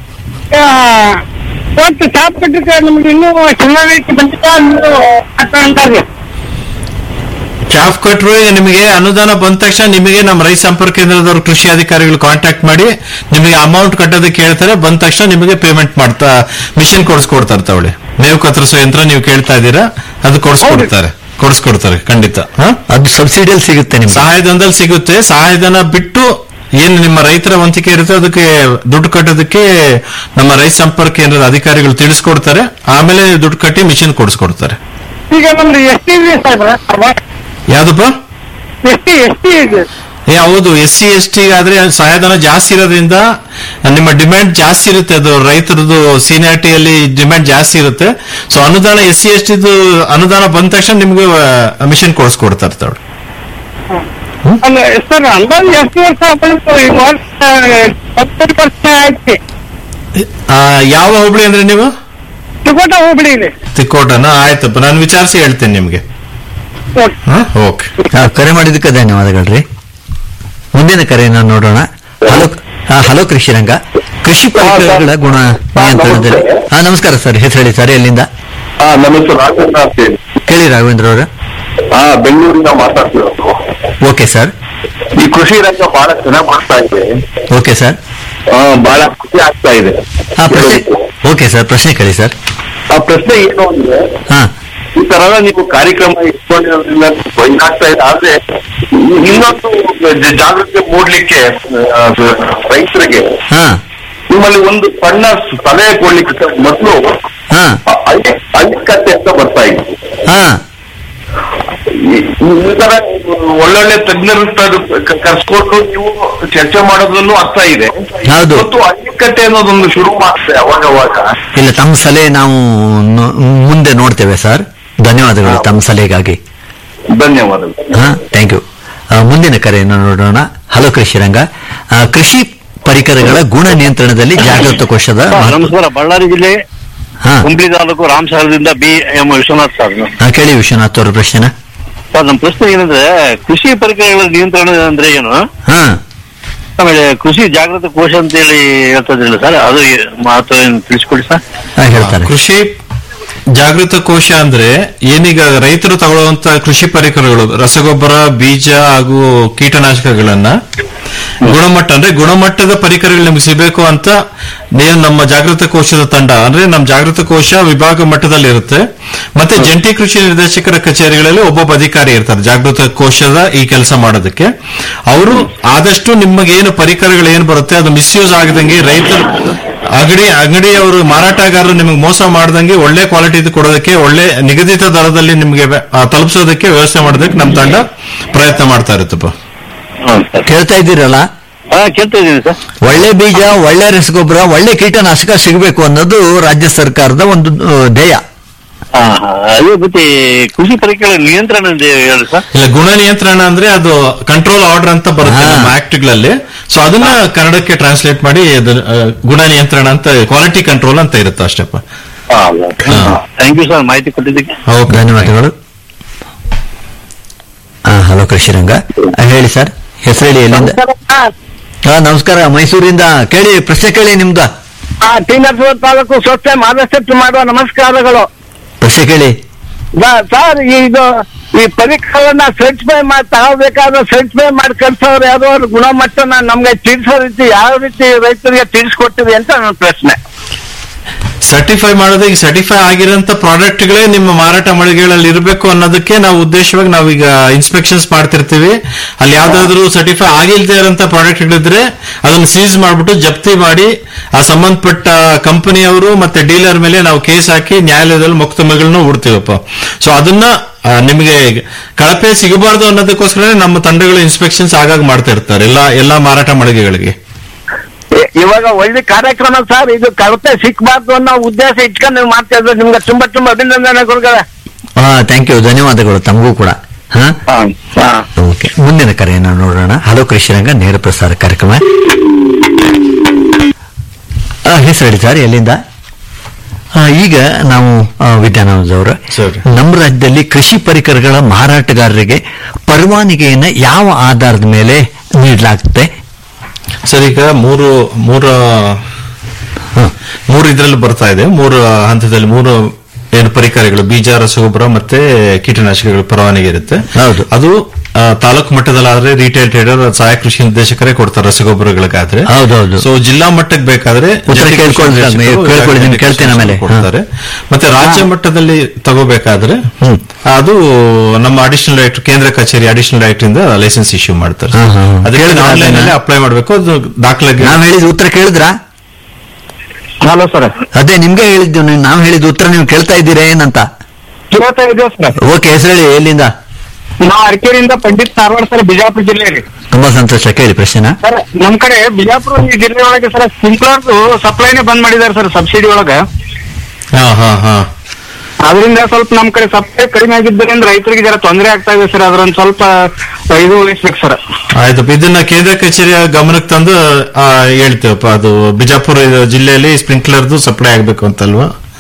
ಒಟ್ಟು ಚಾಪ್ ಕಟ್ಟಿದ್ರೆ ನಿಮ್ಗೆ ಇನ್ನೂ ಚೆನ್ನಾಗಿ ಬಂದಿಲ್ಲ ನೀವು ಅಂತಾರೆ ಚಾಫ್ ಕಟ್ರು ಈಗ ನಿಮಗೆ ಅನುದಾನ ಬಂದ ತಕ್ಷಣ ನಿಮಗೆ ನಮ್ಮ ರೈತ ಸಂಪರ್ಕ ಕೇಂದ್ರದವರು ಕೃಷಿ ಅಧಿಕಾರಿಗಳು ಕಾಂಟ್ಯಾಕ್ಟ್ ಮಾಡಿ ನಿಮಗೆ ಅಮೌಂಟ್ ಕಟ್ಟೋದಕ್ಕೆ ಹೇಳ್ತಾರೆ ಬಂದ ತಕ್ಷಣ ನಿಮಗೆ ಪೇಮೆಂಟ್ ಮಾಡ್ತಾ ಮಿಷನ್ ಕೊಡಿಸ್ಕೊಡ್ತಾರೆ ತಗೊಳ್ಳಿ ಮೇವು ಕತ್ತರಿಸೋ ಯಂತ್ರ ನೀವು ಕೇಳ್ತಾ ಇದ್ದೀರಾ ಅದು ಕೊಡಿಸ್ಕೊಡ್ತಾರೆ ಕೊಡಿಸ್ಕೊಡ್ತಾರೆ ಖಂಡಿತ ಹಾ ಅದು ಸಬ್ಸಿಡಿಯಲ್ಲಿ ಸಿಗುತ್ತೆ ನಿಮ್ಗೆ ಸಹಾಯಧನದಲ್ಲಿ ಸಿಗುತ್ತೆ ಸಹಾಯಧನ ಬಿಟ್ಟು ಏನು ನಿಮ್ಮ ರೈತರ ವಂತಿಕೆ ಇರುತ್ತೆ ಅದಕ್ಕೆ ದುಡ್ಡು ಕಟ್ಟೋದಕ್ಕೆ ನಮ್ಮ ರೈತ ಸಂಪರ್ಕ ಕೇಂದ್ರದ ಅಧಿಕಾರಿಗಳು ತಿಳಿಸ್ಕೊಡ್ತಾರೆ ಆಮೇಲೆ ದುಡ್ಡು ಕಟ್ಟಿ ಮಿಷನ್ ಕೊಡಿಸ್ಕೊಡ್ತಾರೆ ಈಗ ನಮ್ದು ಎಷ್ಟಿ ಇದೆ ಸಾಹೇಬ್ರ ಯಾವ್ದಪ್ಪ ಎಷ್ಟಿ ಎಷ್ಟಿ ಇದೆ ಏ ಹೌದು ಎಸ್ ಸಿ ಎಸ್ ಟಿ ಆದ್ರೆ ಸಹಾಯಧನ ಜಾಸ್ತಿ ಇರೋದ್ರಿಂದ ನಿಮ್ಮ ಡಿಮ್ಯಾಂಡ್ ಜಾಸ್ತಿ ಇರುತ್ತೆ ಅದು ರೈತರದ್ದು ಸೀನಿಯಾರಿಟಿಯಲ್ಲಿ ಡಿಮ್ಯಾಂಡ್ ಜಾಸ್ತಿ ಇರುತ್ತೆ ಸೊ ಅನುದಾನ ಎಸ್ ಸಿ ಎಸ್ ಟಿದು ಅನುದಾನ ಬಂದ ತಕ್ಷಣ ನಿಮ್ಗೆ ಮಿಷನ್ ಕೊಡಿಸ್ಕೊಡ್ತಾ ಇರ್ತಾವೆ ಅಲ್ಲ ಸರ್ ಅಂದಾಜು ಎಷ್ಟು ವರ್ಷ ಬಂತು ಈ ವರ್ಷ ಹತ್ತತ್ತು ವರ್ಷ ಆಯ್ತು ಆ, ಯಾವ ಹೋಬಳಿ ಅಂದ್ರೆ ನೀವು ತಿಕೋಟ ಹೋಗ್ಬಿಡಿ ಇಲ್ಲಿ ತಿಕ್ಕೋಟನ ಆಯ್ತಪ್ಪ ನಾನು ವಿಚಾರಿಸಿ ಹೇಳ್ತೇನೆ ನಿಮ್ಗೆ ಓಕೆ ಆ, ಕರೆ ಮಾಡಿದ್ದಕ್ಕೆ ಧನ್ಯವಾದಗಳ್ರಿ ಮುಂದಿನ ಕರೆಯನ್ನು ನೋಡೋಣ ಹಲೋ ಆ, ಹಲೋ ಕೃಷಿ ರಂಗ ಕೃಷಿ ಪರಿಕರಗಳ ಗುಣ ನಿಯಂತ್ರಣದಲ್ಲಿ ಹಾ ನಮಸ್ಕಾರ ಸರ್ ಹೆಸರು ಹೇಳಿ ಸರ್ ಎಲ್ಲಿಂದ ಹಾ ನಮ್ಮ ಹೆಸರು ರಾಘವೇಂದ್ರ ಅಂತ ಹೇಳಿ ಕೇಳಿ ರಾಘವೇಂದ್ರ ಅವರ ಹಾ ಬೆಂಗಳೂರಿಂದ ಮಾತಾಡ್ತಿರೋದು ಓಕೆ ಸರ್ ಈ ಕೃಷಿ ರಂಗ ಬಹಳ ಚೆನ್ನಾಗಿ ಮಾಡ್ತಾ ಇದೆ ಓಕೆ ಸರ್ ಆ, ಬಹಳ ಖುಷಿ ಆಗ್ತಾ ಇದೆ ಹಾ ಪ್ರಶ್ನೆ ಓಕೆ ಸರ್ ಪ್ರಶ್ನೆ ಕೇಳಿ ಸರ್ ಆ ಪ್ರಶ್ನೆ ಏನು ಅಂದ್ರೆ ಹಾ ಈ ತರದ ನೀವು ಕಾರ್ಯಕ್ರಮ ಇಟ್ಕೊಂಡಿರೋದ್ರಿಂದ ಇದಾಗ್ತಾ ಇದೆ ಆದ್ರೆ ಇನ್ನೊಂದು ಜ- ಜಾಗೃತಿ ಮೂಡ್ಲಿಕ್ಕೆ ಆ, ರೈತರಿಗೆ ಹಾ ನಿಮ್ಮಲ್ಲಿ ಒಂದು ಸಣ್ಣ ಸಲಹೆ ಕೊಡ್ಲಿಕ್ಕೆ ಮೊದಲು ಹಾ ಅಳಿಕತ್ತೆ ಅಂತ ಬರ್ತಾ ಇದೆ ಹಾ ಈ ಈ ತರ ಒಳ್ಳೊಳ್ಳೆ ತಜ್ಞರು ತ- ಕರ್ಸ್ಕೊಂಡು ನೀವು ಚರ್ಚೆ ಮಾಡೋದ್ರಲ್ಲೂ ಅರ್ಥ ಇದೆ ಹೌದು. ಮತ್ತು ಅಳಿಕಟ್ಟೆ ಅನ್ನೋದೊಂದು ಶುರು ಮಾಡ್ತದೆ ಅವಾಗ ಅವಾಗ ಇಲ್ಲ ತಮ್ಮ ಸಲಹೆ ನಾವು ನೋ- ಮುಂದೆ ನೋಡ್ತೇವೆ ಸರ್ ಧನ್ಯವಾದಗಳು ತಮ್ಮ ಸಲಹೆಗಾಗಿ ಧನ್ಯವಾದಗಳು ಹಾ ಥ್ಯಾಂಕ್ ಯು ಮುಂದಿನ ಕರೆಯನ್ನು ನೋಡೋಣ ಹಲೋ ಕೃಷಿ ರಂಗ ಆ, ಕೃಷಿ ಪರಿಕರಗಳ ಗುಣ ನಿಯಂತ್ರಣದಲ್ಲಿ ಜಾಗೃತ ಕೋಶದ ನಮಸ್ಕಾರ ಬಳ್ಳಾರಿ ಜಿಲ್ಲೆ ಹಾ ಹುಂಬ್ಳಿ ತಾಲೂಕು ರಾಮಸಾಗರದಿಂದ ಬಿ ಎಂ ವಿಶ್ವನಾಥ್ ಸರ್ ಹಾ, ಕೇಳಿ ವಿಶ್ವನಾಥ್ ಅವರ ಪ್ರಶ್ನೆನ ಸರ್ ನಮ್ಮ ಪ್ರಶ್ನೆ ಏನಂದ್ರೆ ಕೃಷಿ ಪರಿಕರಗಳ ನಿಯಂತ್ರಣ ಅಂದ್ರೆ ಏನು ಹಾ ಆಮೇಲೆ ಕೃಷಿ ಜಾಗೃತ ಕೋಶ ಅಂತ ಹೇಳಿ ಹೇಳ್ತದ್ರಲ್ಲ ಸರ್ ಅದು ಮಹತ್ವ ಏನು ತಿಳಿಸ್ಕೊಡಿ ಸರ್ ಹಾ, ಹೇಳ್ತಾರೆ ಕೃಷಿ ಜಾಗೃತ ಕೋಶ ಅಂದ್ರೆ ಏನೀಗ ರೈತರು ತಗೊಳ್ಳುವಂತ ಕೃಷಿ ಪರಿಕರಗಳು ರಸಗೊಬ್ಬರ ಬೀಜ ಹಾಗೂ ಕೀಟನಾಶಕಗಳನ್ನ ಗುಣಮಟ್ಟ ಅಂದ್ರೆ ಗುಣಮಟ್ಟದ ಪರಿಕರಗಳು ನಿಮ್ಗೆ ಸಿಗಬೇಕು ಅಂತ ನೀವು ನಮ್ಮ ಜಾಗೃತ ಕೋಶದ ತಂಡ ಅಂದ್ರೆ ನಮ್ಮ ಜಾಗೃತ ಕೋಶ ವಿಭಾಗ ಮಟ್ಟದಲ್ಲಿ ಇರುತ್ತೆ ಮತ್ತೆ ಜಂಟಿ ಕೃಷಿ ನಿರ್ದೇಶಕರ ಕಚೇರಿಗಳಲ್ಲಿ ಒಬ್ಬೊಬ್ಬ ಅಧಿಕಾರಿ ಇರ್ತಾರೆ ಜಾಗೃತ ಕೋಶದ ಈ ಕೆಲಸ ಮಾಡೋದಕ್ಕೆ ಅವರು ಆದಷ್ಟು ನಿಮಗೇನು ಪರಿಕರಗಳು ಏನು ಬರುತ್ತೆ ಅದು ಮಿಸ್ಯೂಸ್ ಆಗದಂಗೆ ರೈತರು ಅಂಗಡಿ ಅಂಗಡಿಯವರು ಮಾರಾಟಗಾರರು ನಿಮಗೆ ಮೋಸ ಮಾಡ್ದಂಗೆ ಒಳ್ಳೆ ಕ್ವಾಲಿಟಿ ಕೊಡೋದಕ್ಕೆ ಒಳ್ಳೆ ನಿಗದಿತ ದರದಲ್ಲಿ ನಿಮಗೆ ವ್ಯ- ಆ, ತಲುಪಿಸೋದಕ್ಕೆ ವ್ಯವಸ್ಥೆ ಮಾಡೋದಕ್ಕೆ ನಮ್ಮ ತಂಡ ಪ್ರಯತ್ನ ಮಾಡ್ತಾ ಇರುತ್ತಪ್ಪ ಕೇಳ್ತಾ ಇದ್ದೀರಲ್ಲ ಹಾ ಕೇಳ್ತಾ ಇದ್ದೀನಿ ಸರ್ ಒಳ್ಳೆ ಬೀಜ ಒಳ್ಳೆ ರಸಗೊಬ್ಬರ ಒಳ್ಳೆ ಕೀಟನಾಶಕ ಸಿಗಬೇಕು ಅನ್ನೋದು ರಾಜ್ಯ ಸರ್ಕಾರದ ಒಂದು ಆ, ಧ್ಯೇಯ ಹಾ ಹಾ ಅದೇ ಮತ್ತೆ ಕೃಷಿ ಪರಿಕರಗಳ ನಿಯಂತ್ರಣ ಅಂತ ಹೇಳಿ ಸರ್ ಇಲ್ಲ ಗುಣ ನಿಯಂತ್ರಣ ಅಂದ್ರೆ ಅದು ಕಂಟ್ರೋಲ್ ಆರ್ಡರ್ ಅಂತ ಬರುತ್ತೆ ಹಾ. ನಮ್ಮ ಆಕ್ಟ್ಗಳಲ್ಲಿ ಸೊ ಅದನ್ನ ಕನ್ನಡಕ್ಕೆ ಟ್ರಾನ್ಸ್ಲೇಟ್ ಮಾಡಿ ಅದು ಆ, ಗುಣ ನಿಯಂತ್ರಣ ಅಂತ ಕ್ವಾಲಿಟಿ ಕಂಟ್ರೋಲ್ ಅಂತ ಇರುತ್ತೆ ಅಷ್ಟಪ್ಪ ಥ್ಯಾಂಕ್ ಯು ಸರ್ ಮಾಹಿತಿ ಕೊಟ್ಟಿದ್ದಕ್ಕೆ ಓಕೆ ಧನ್ಯವಾದಗಳು ಹಲೋ ಕೃಷಿ ರಂಗ ಆ, ಹೇಳಿ ಸರ್ ಹೆಸರು ಹೇಳಿ ಎಲ್ಲಿಂದ ಹಾ ನಮಸ್ಕಾರ ಮೈಸೂರಿಂದ ಕೇಳಿ ಪ್ರಶ್ನೆ ಕೇಳಿ ನಿಮ್ದು ಟಿ ನರಸೀಪುರ ತಾಲೂಕು ಸ್ವಚ್ಛ ಮಾರ್ಗಸೂಚಿ ಮಾಡುವ ನಮಸ್ಕಾರಗಳು ಪ್ರಶ್ನೆ ಕೇಳಿ ಬ- ಸರ್ ಇದು ಈ ಪರಿಕರವನ್ನ ಸರ್ಟಿಫೈ ಮಾಡಿ ತಗೋಬೇಕಾದ್ರೆ ಸರ್ಟಿಫೈ ಮಾಡಿ ಕಳ್ಸೋರು ಯಾವ್ದೋ ಅವ್ರ ಗುಣಮಟ್ಟನ ನಮ್ಗೆ ತಿಳಿಸೋ ರೀತಿ ಯಾವ ರೀತಿ ರೈತರಿಗೆ ತಿಳಿಸ್ಕೊಟ್ಟಿದೆ ಅಂತ ನನ್ನ ಪ್ರಶ್ನೆ ಸರ್ಟಿಫೈ ಮಾಡೋದು ಈಗ ಸರ್ಟಿಫೈ ಆಗಿರೋಂಥ ಪ್ರಾಡಕ್ಟ್ಗಳೇ ನಿಮ್ಮ ಮಾರಾಟ ಮಳಿಗೆಗಳಲ್ಲಿ ಇರಬೇಕು ಅನ್ನೋದಕ್ಕೆ ನಾವು ಉದ್ದೇಶವಾಗಿ ನಾವೀಗ ಇನ್ಸ್ಪೆಕ್ಷನ್ಸ್ ಮಾಡ್ತಿರ್ತೀವಿ ಅಲ್ಲಿ ಯಾವ್ದಾದ್ರು ಸರ್ಟಿಫೈ ಆಗಿಲ್ದೇ ಇರೋಂಥ ಪ್ರಾಡಕ್ಟ್ಗಳಿದ್ರೆ ಅದನ್ನು ಸೀಸ್ ಮಾಡ್ಬಿಟ್ಟು ಜಪ್ತಿ ಮಾಡಿ ಆ ಸಂಬಂಧಪಟ್ಟ ಕಂಪನಿಯವರು ಮತ್ತೆ ಡೀಲರ್ ಮೇಲೆ ನಾವು ಕೇಸ್ ಹಾಕಿ ನ್ಯಾಯಾಲಯದಲ್ಲಿ ಮೊಕದ್ದಮೆಗಳನ್ನ ಹೂಡ್ತೀವಪ್ಪ ಸೊ ಅದನ್ನ ಆ, ನಿಮಗೆ ಕಳಪೆ ಸಿಗಬಾರ್ದು ಅನ್ನೋದಕ್ಕೋಸ್ಕರ ನಮ್ಮ ತಂಡಗಳು ಇನ್ಸ್ಪೆಕ್ಷನ್ಸ್ ಆಗಾಗ ಮಾಡ್ತಾ ಇರ್ತಾರೆ ಎಲ್ಲ ಎಲ್ಲಾ ಮಾರಾಟ ಮಳಿಗೆಗಳಿಗೆ ಇ- ಇವಾಗ ಒಳ್ಳೆ ಕಾರ್ಯಕ್ರಮ ಸರ್ ಇದು ಕಳಪೆ ಸಿಕ್ಬಾರ್ದು ಅನ್ನೋ ಉದ್ದೇಶ ಇಟ್ಕೊಂಡು ನೀವು ಮಾಡ್ತಾ ಇದ್ರೆ ನಿಮ್ಗೆ ತುಂಬಾ ತುಂಬಾ ಅಭಿನಂದನೆ ಗುರುಗಳೇ ಹಾ ಥ್ಯಾಂಕ್ ಯು ಧನ್ಯವಾದಗಳು ತಮಗೂ ಕೂಡ ಹಾ ಹಾ ಹಾ ಓಕೆ ಮುಂದಿನ ಕರೆಯನ್ನು ನೋಡೋಣ ಹಲೋ ಕೃಷಿ ರಂಗ ನೇರ ಪ್ರಸಾರ ಕಾರ್ಯಕ್ರಮ ಆ, ಹೆಸರು ಹೇಳಿ ಸರ್ ಎಲ್ಲಿಂದ ಆ, ಈಗ ನಾವು ಆ, ವಿದ್ಯಾನಂದವರು ಸರಿ. ನಮ್ಮ ರಾಜ್ಯದಲ್ಲಿ ಕೃಷಿ ಪರಿಕರಗಳ ಮಾರಾಟಗಾರರಿಗೆ ಪರವಾನಗಿಯನ್ನು ಯಾವ ಆಧಾರದ ಮೇಲೆ ನೀಡಲಾಗುತ್ತೆ ಸರ್ ಈಗ ಮೂರು ಮೂರು ಮೂರು ಇದ್ರಲ್ಲಿ ಬರ್ತಾ ಇದೆ ಮೂರು ಹಂತದಲ್ಲಿ ಮೂರು ಏನು ಪರಿಕರಗಳು ಬೀಜ ರಸಗೊಬ್ಬರ ಮತ್ತೆ ಕೀಟನಾಶಕಗಳ ಪರವಾನಗಿ ಇರುತ್ತೆ ಹೌದು. ಅದು ಆ, ತಾಲೂಕು ಮಟ್ಟದಲ್ಲಾದ್ರೆ ರಿಟೇಲ್ ಟ್ರೇಡರ್ ಸಹಾಯಕ ಕೃಷಿ ನಿರ್ದೇಶಕರೇ ಕೊಡ್ತಾರೆ ರಸಗೊಬ್ಬರಗಳಿಗಾದ್ರೆ ಹೌದೌದು. ಸೊ ಜಿಲ್ಲಾ ಮಟ್ಟಕ್ಕೆ ಬೇಕಾದ್ರೆ ಉತ್ತರ ಜಂಟಿ ಕೃಷಿ ಕೇಳ್ಕೊಳ್ತಾ- ನಿರ್ದೇಶಕರು ಕೇಳ್ಕೊಳ್ಳಿ, ನಿಮ್ಗೆ ಕೇಳ್ತೇನೆ ಆಮೇಲೆ. ಕೊಡ್ತಾರೆ ಮತ್ತೆ ರಾಜ್ಯ ಮಟ್ಟದಲ್ಲಿ ತಗೋಬೇಕಾದ್ರೆ ಹ್ಮ್. ಅದು ನಮ್ಮ ಅಡಿಷನಲ್ ಡೈರೆಕ್ಟರ್ ಕೇಂದ್ರ ಕಚೇರಿ ಅಡಿಷನಲ್ ಡೈರೆಕ್ಟರ್ ಇಂದ ಲೈಸೆನ್ಸ್ ಇಶ್ಯೂ ಮಾಡ್ತಾರೆ ಹಾ, ಹಾ, ಹಾ. ಅದಕ್ಕೆ ಕೇಳಿದ್ರಾ ಆನ್ಲೈನ್ ಅದನ್ನ? ಅಲ್ಲಿ ಅಪ್ಲೈ ಮಾಡಬೇಕು ಅದು ದಾಖಲೆಗೆ ನಾವು ಹೇಳಿದ ಉತ್ತರ ಕೇಳಿದ್ರಾ ಹಲೋ ಸರ್ ಅದೇ ನಿಮ್ಗೆ ಹೇಳಿದ್ದು ನೀವು- ನಾವು ಹೇಳಿದ ಉತ್ತರ ನೀವು ಕೇಳ್ತಾ ಇದ್ದೀರಾ ಏನಂತ ಕೇಳ್ತಾ ಇದ್ದೇವೆ ಸರ್ ಓಕೆ ಹೆಸರು ಹೇಳಿ ಎಲ್ಲಿಂದ ನಾವು ಅರಕೇರಿಯಿಂದ ಪಂಡಿತ್ ಧಾರವಾಡ ಸರ್ ಬಿಜಾಪುರ ಜಿಲ್ಲೆ ರೀ ತುಂಬಾ ಸಂತೋಷ ಕೇಳಿ ಪ್ರಶ್ನೆನ ಸರ್ ನಮ್ ಕಡೆ ಬಿಜಾಪುರ ಈ ಜಿಲ್ಲೆ ಒಳಗೆ ಸರ್ ಸ್ಪ್ರಿಂಕ್ಲರ್ಸ್ ಸಪ್ಲೈನೇ ಬಂದ್ ಮಾಡಿದ್ದಾರೆ ಸರ್ ಸಬ್ಸಿಡಿ ಒಳಗೆ ಹಾ ಹಾ ಹಾ ಅದರಿಂದ ಸ್ವಲ್ಪ ನಮ್ ಕಡೆ ಸಪ್ಲೈ ಕಡಿಮೆ ಆಗಿದ್ದರಿಂದ ರೈತರಿಗೆ ಜರ ತೊಂದರೆ ಆಗ್ತಾ ಇದೆ ಸರ್ ಅದ್ರೊಂದ್ ಸ್ವಲ್ಪ ಇದು ವಹಿಸ್ಬೇಕು ಸರ್ ಆಯ್ತಪ್ಪ ಇದನ್ನ ಕೇಂದ್ರ ಕಚೇರಿಯ ಗಮನಕ್ಕೆ ತಂದು ಆ, ಹೇಳ್ತೇವಪ್ಪ ಅದು ಬಿಜಾಪುರ ಇದು ಜಿಲ್ಲೆಯಲ್ಲಿ ಸ್ಪ್ರಿಂಕ್ಲರ್ದು ಸಪ್ಲೈ ಆಗ್ಬೇಕು ಅಂತಲ್ವಾ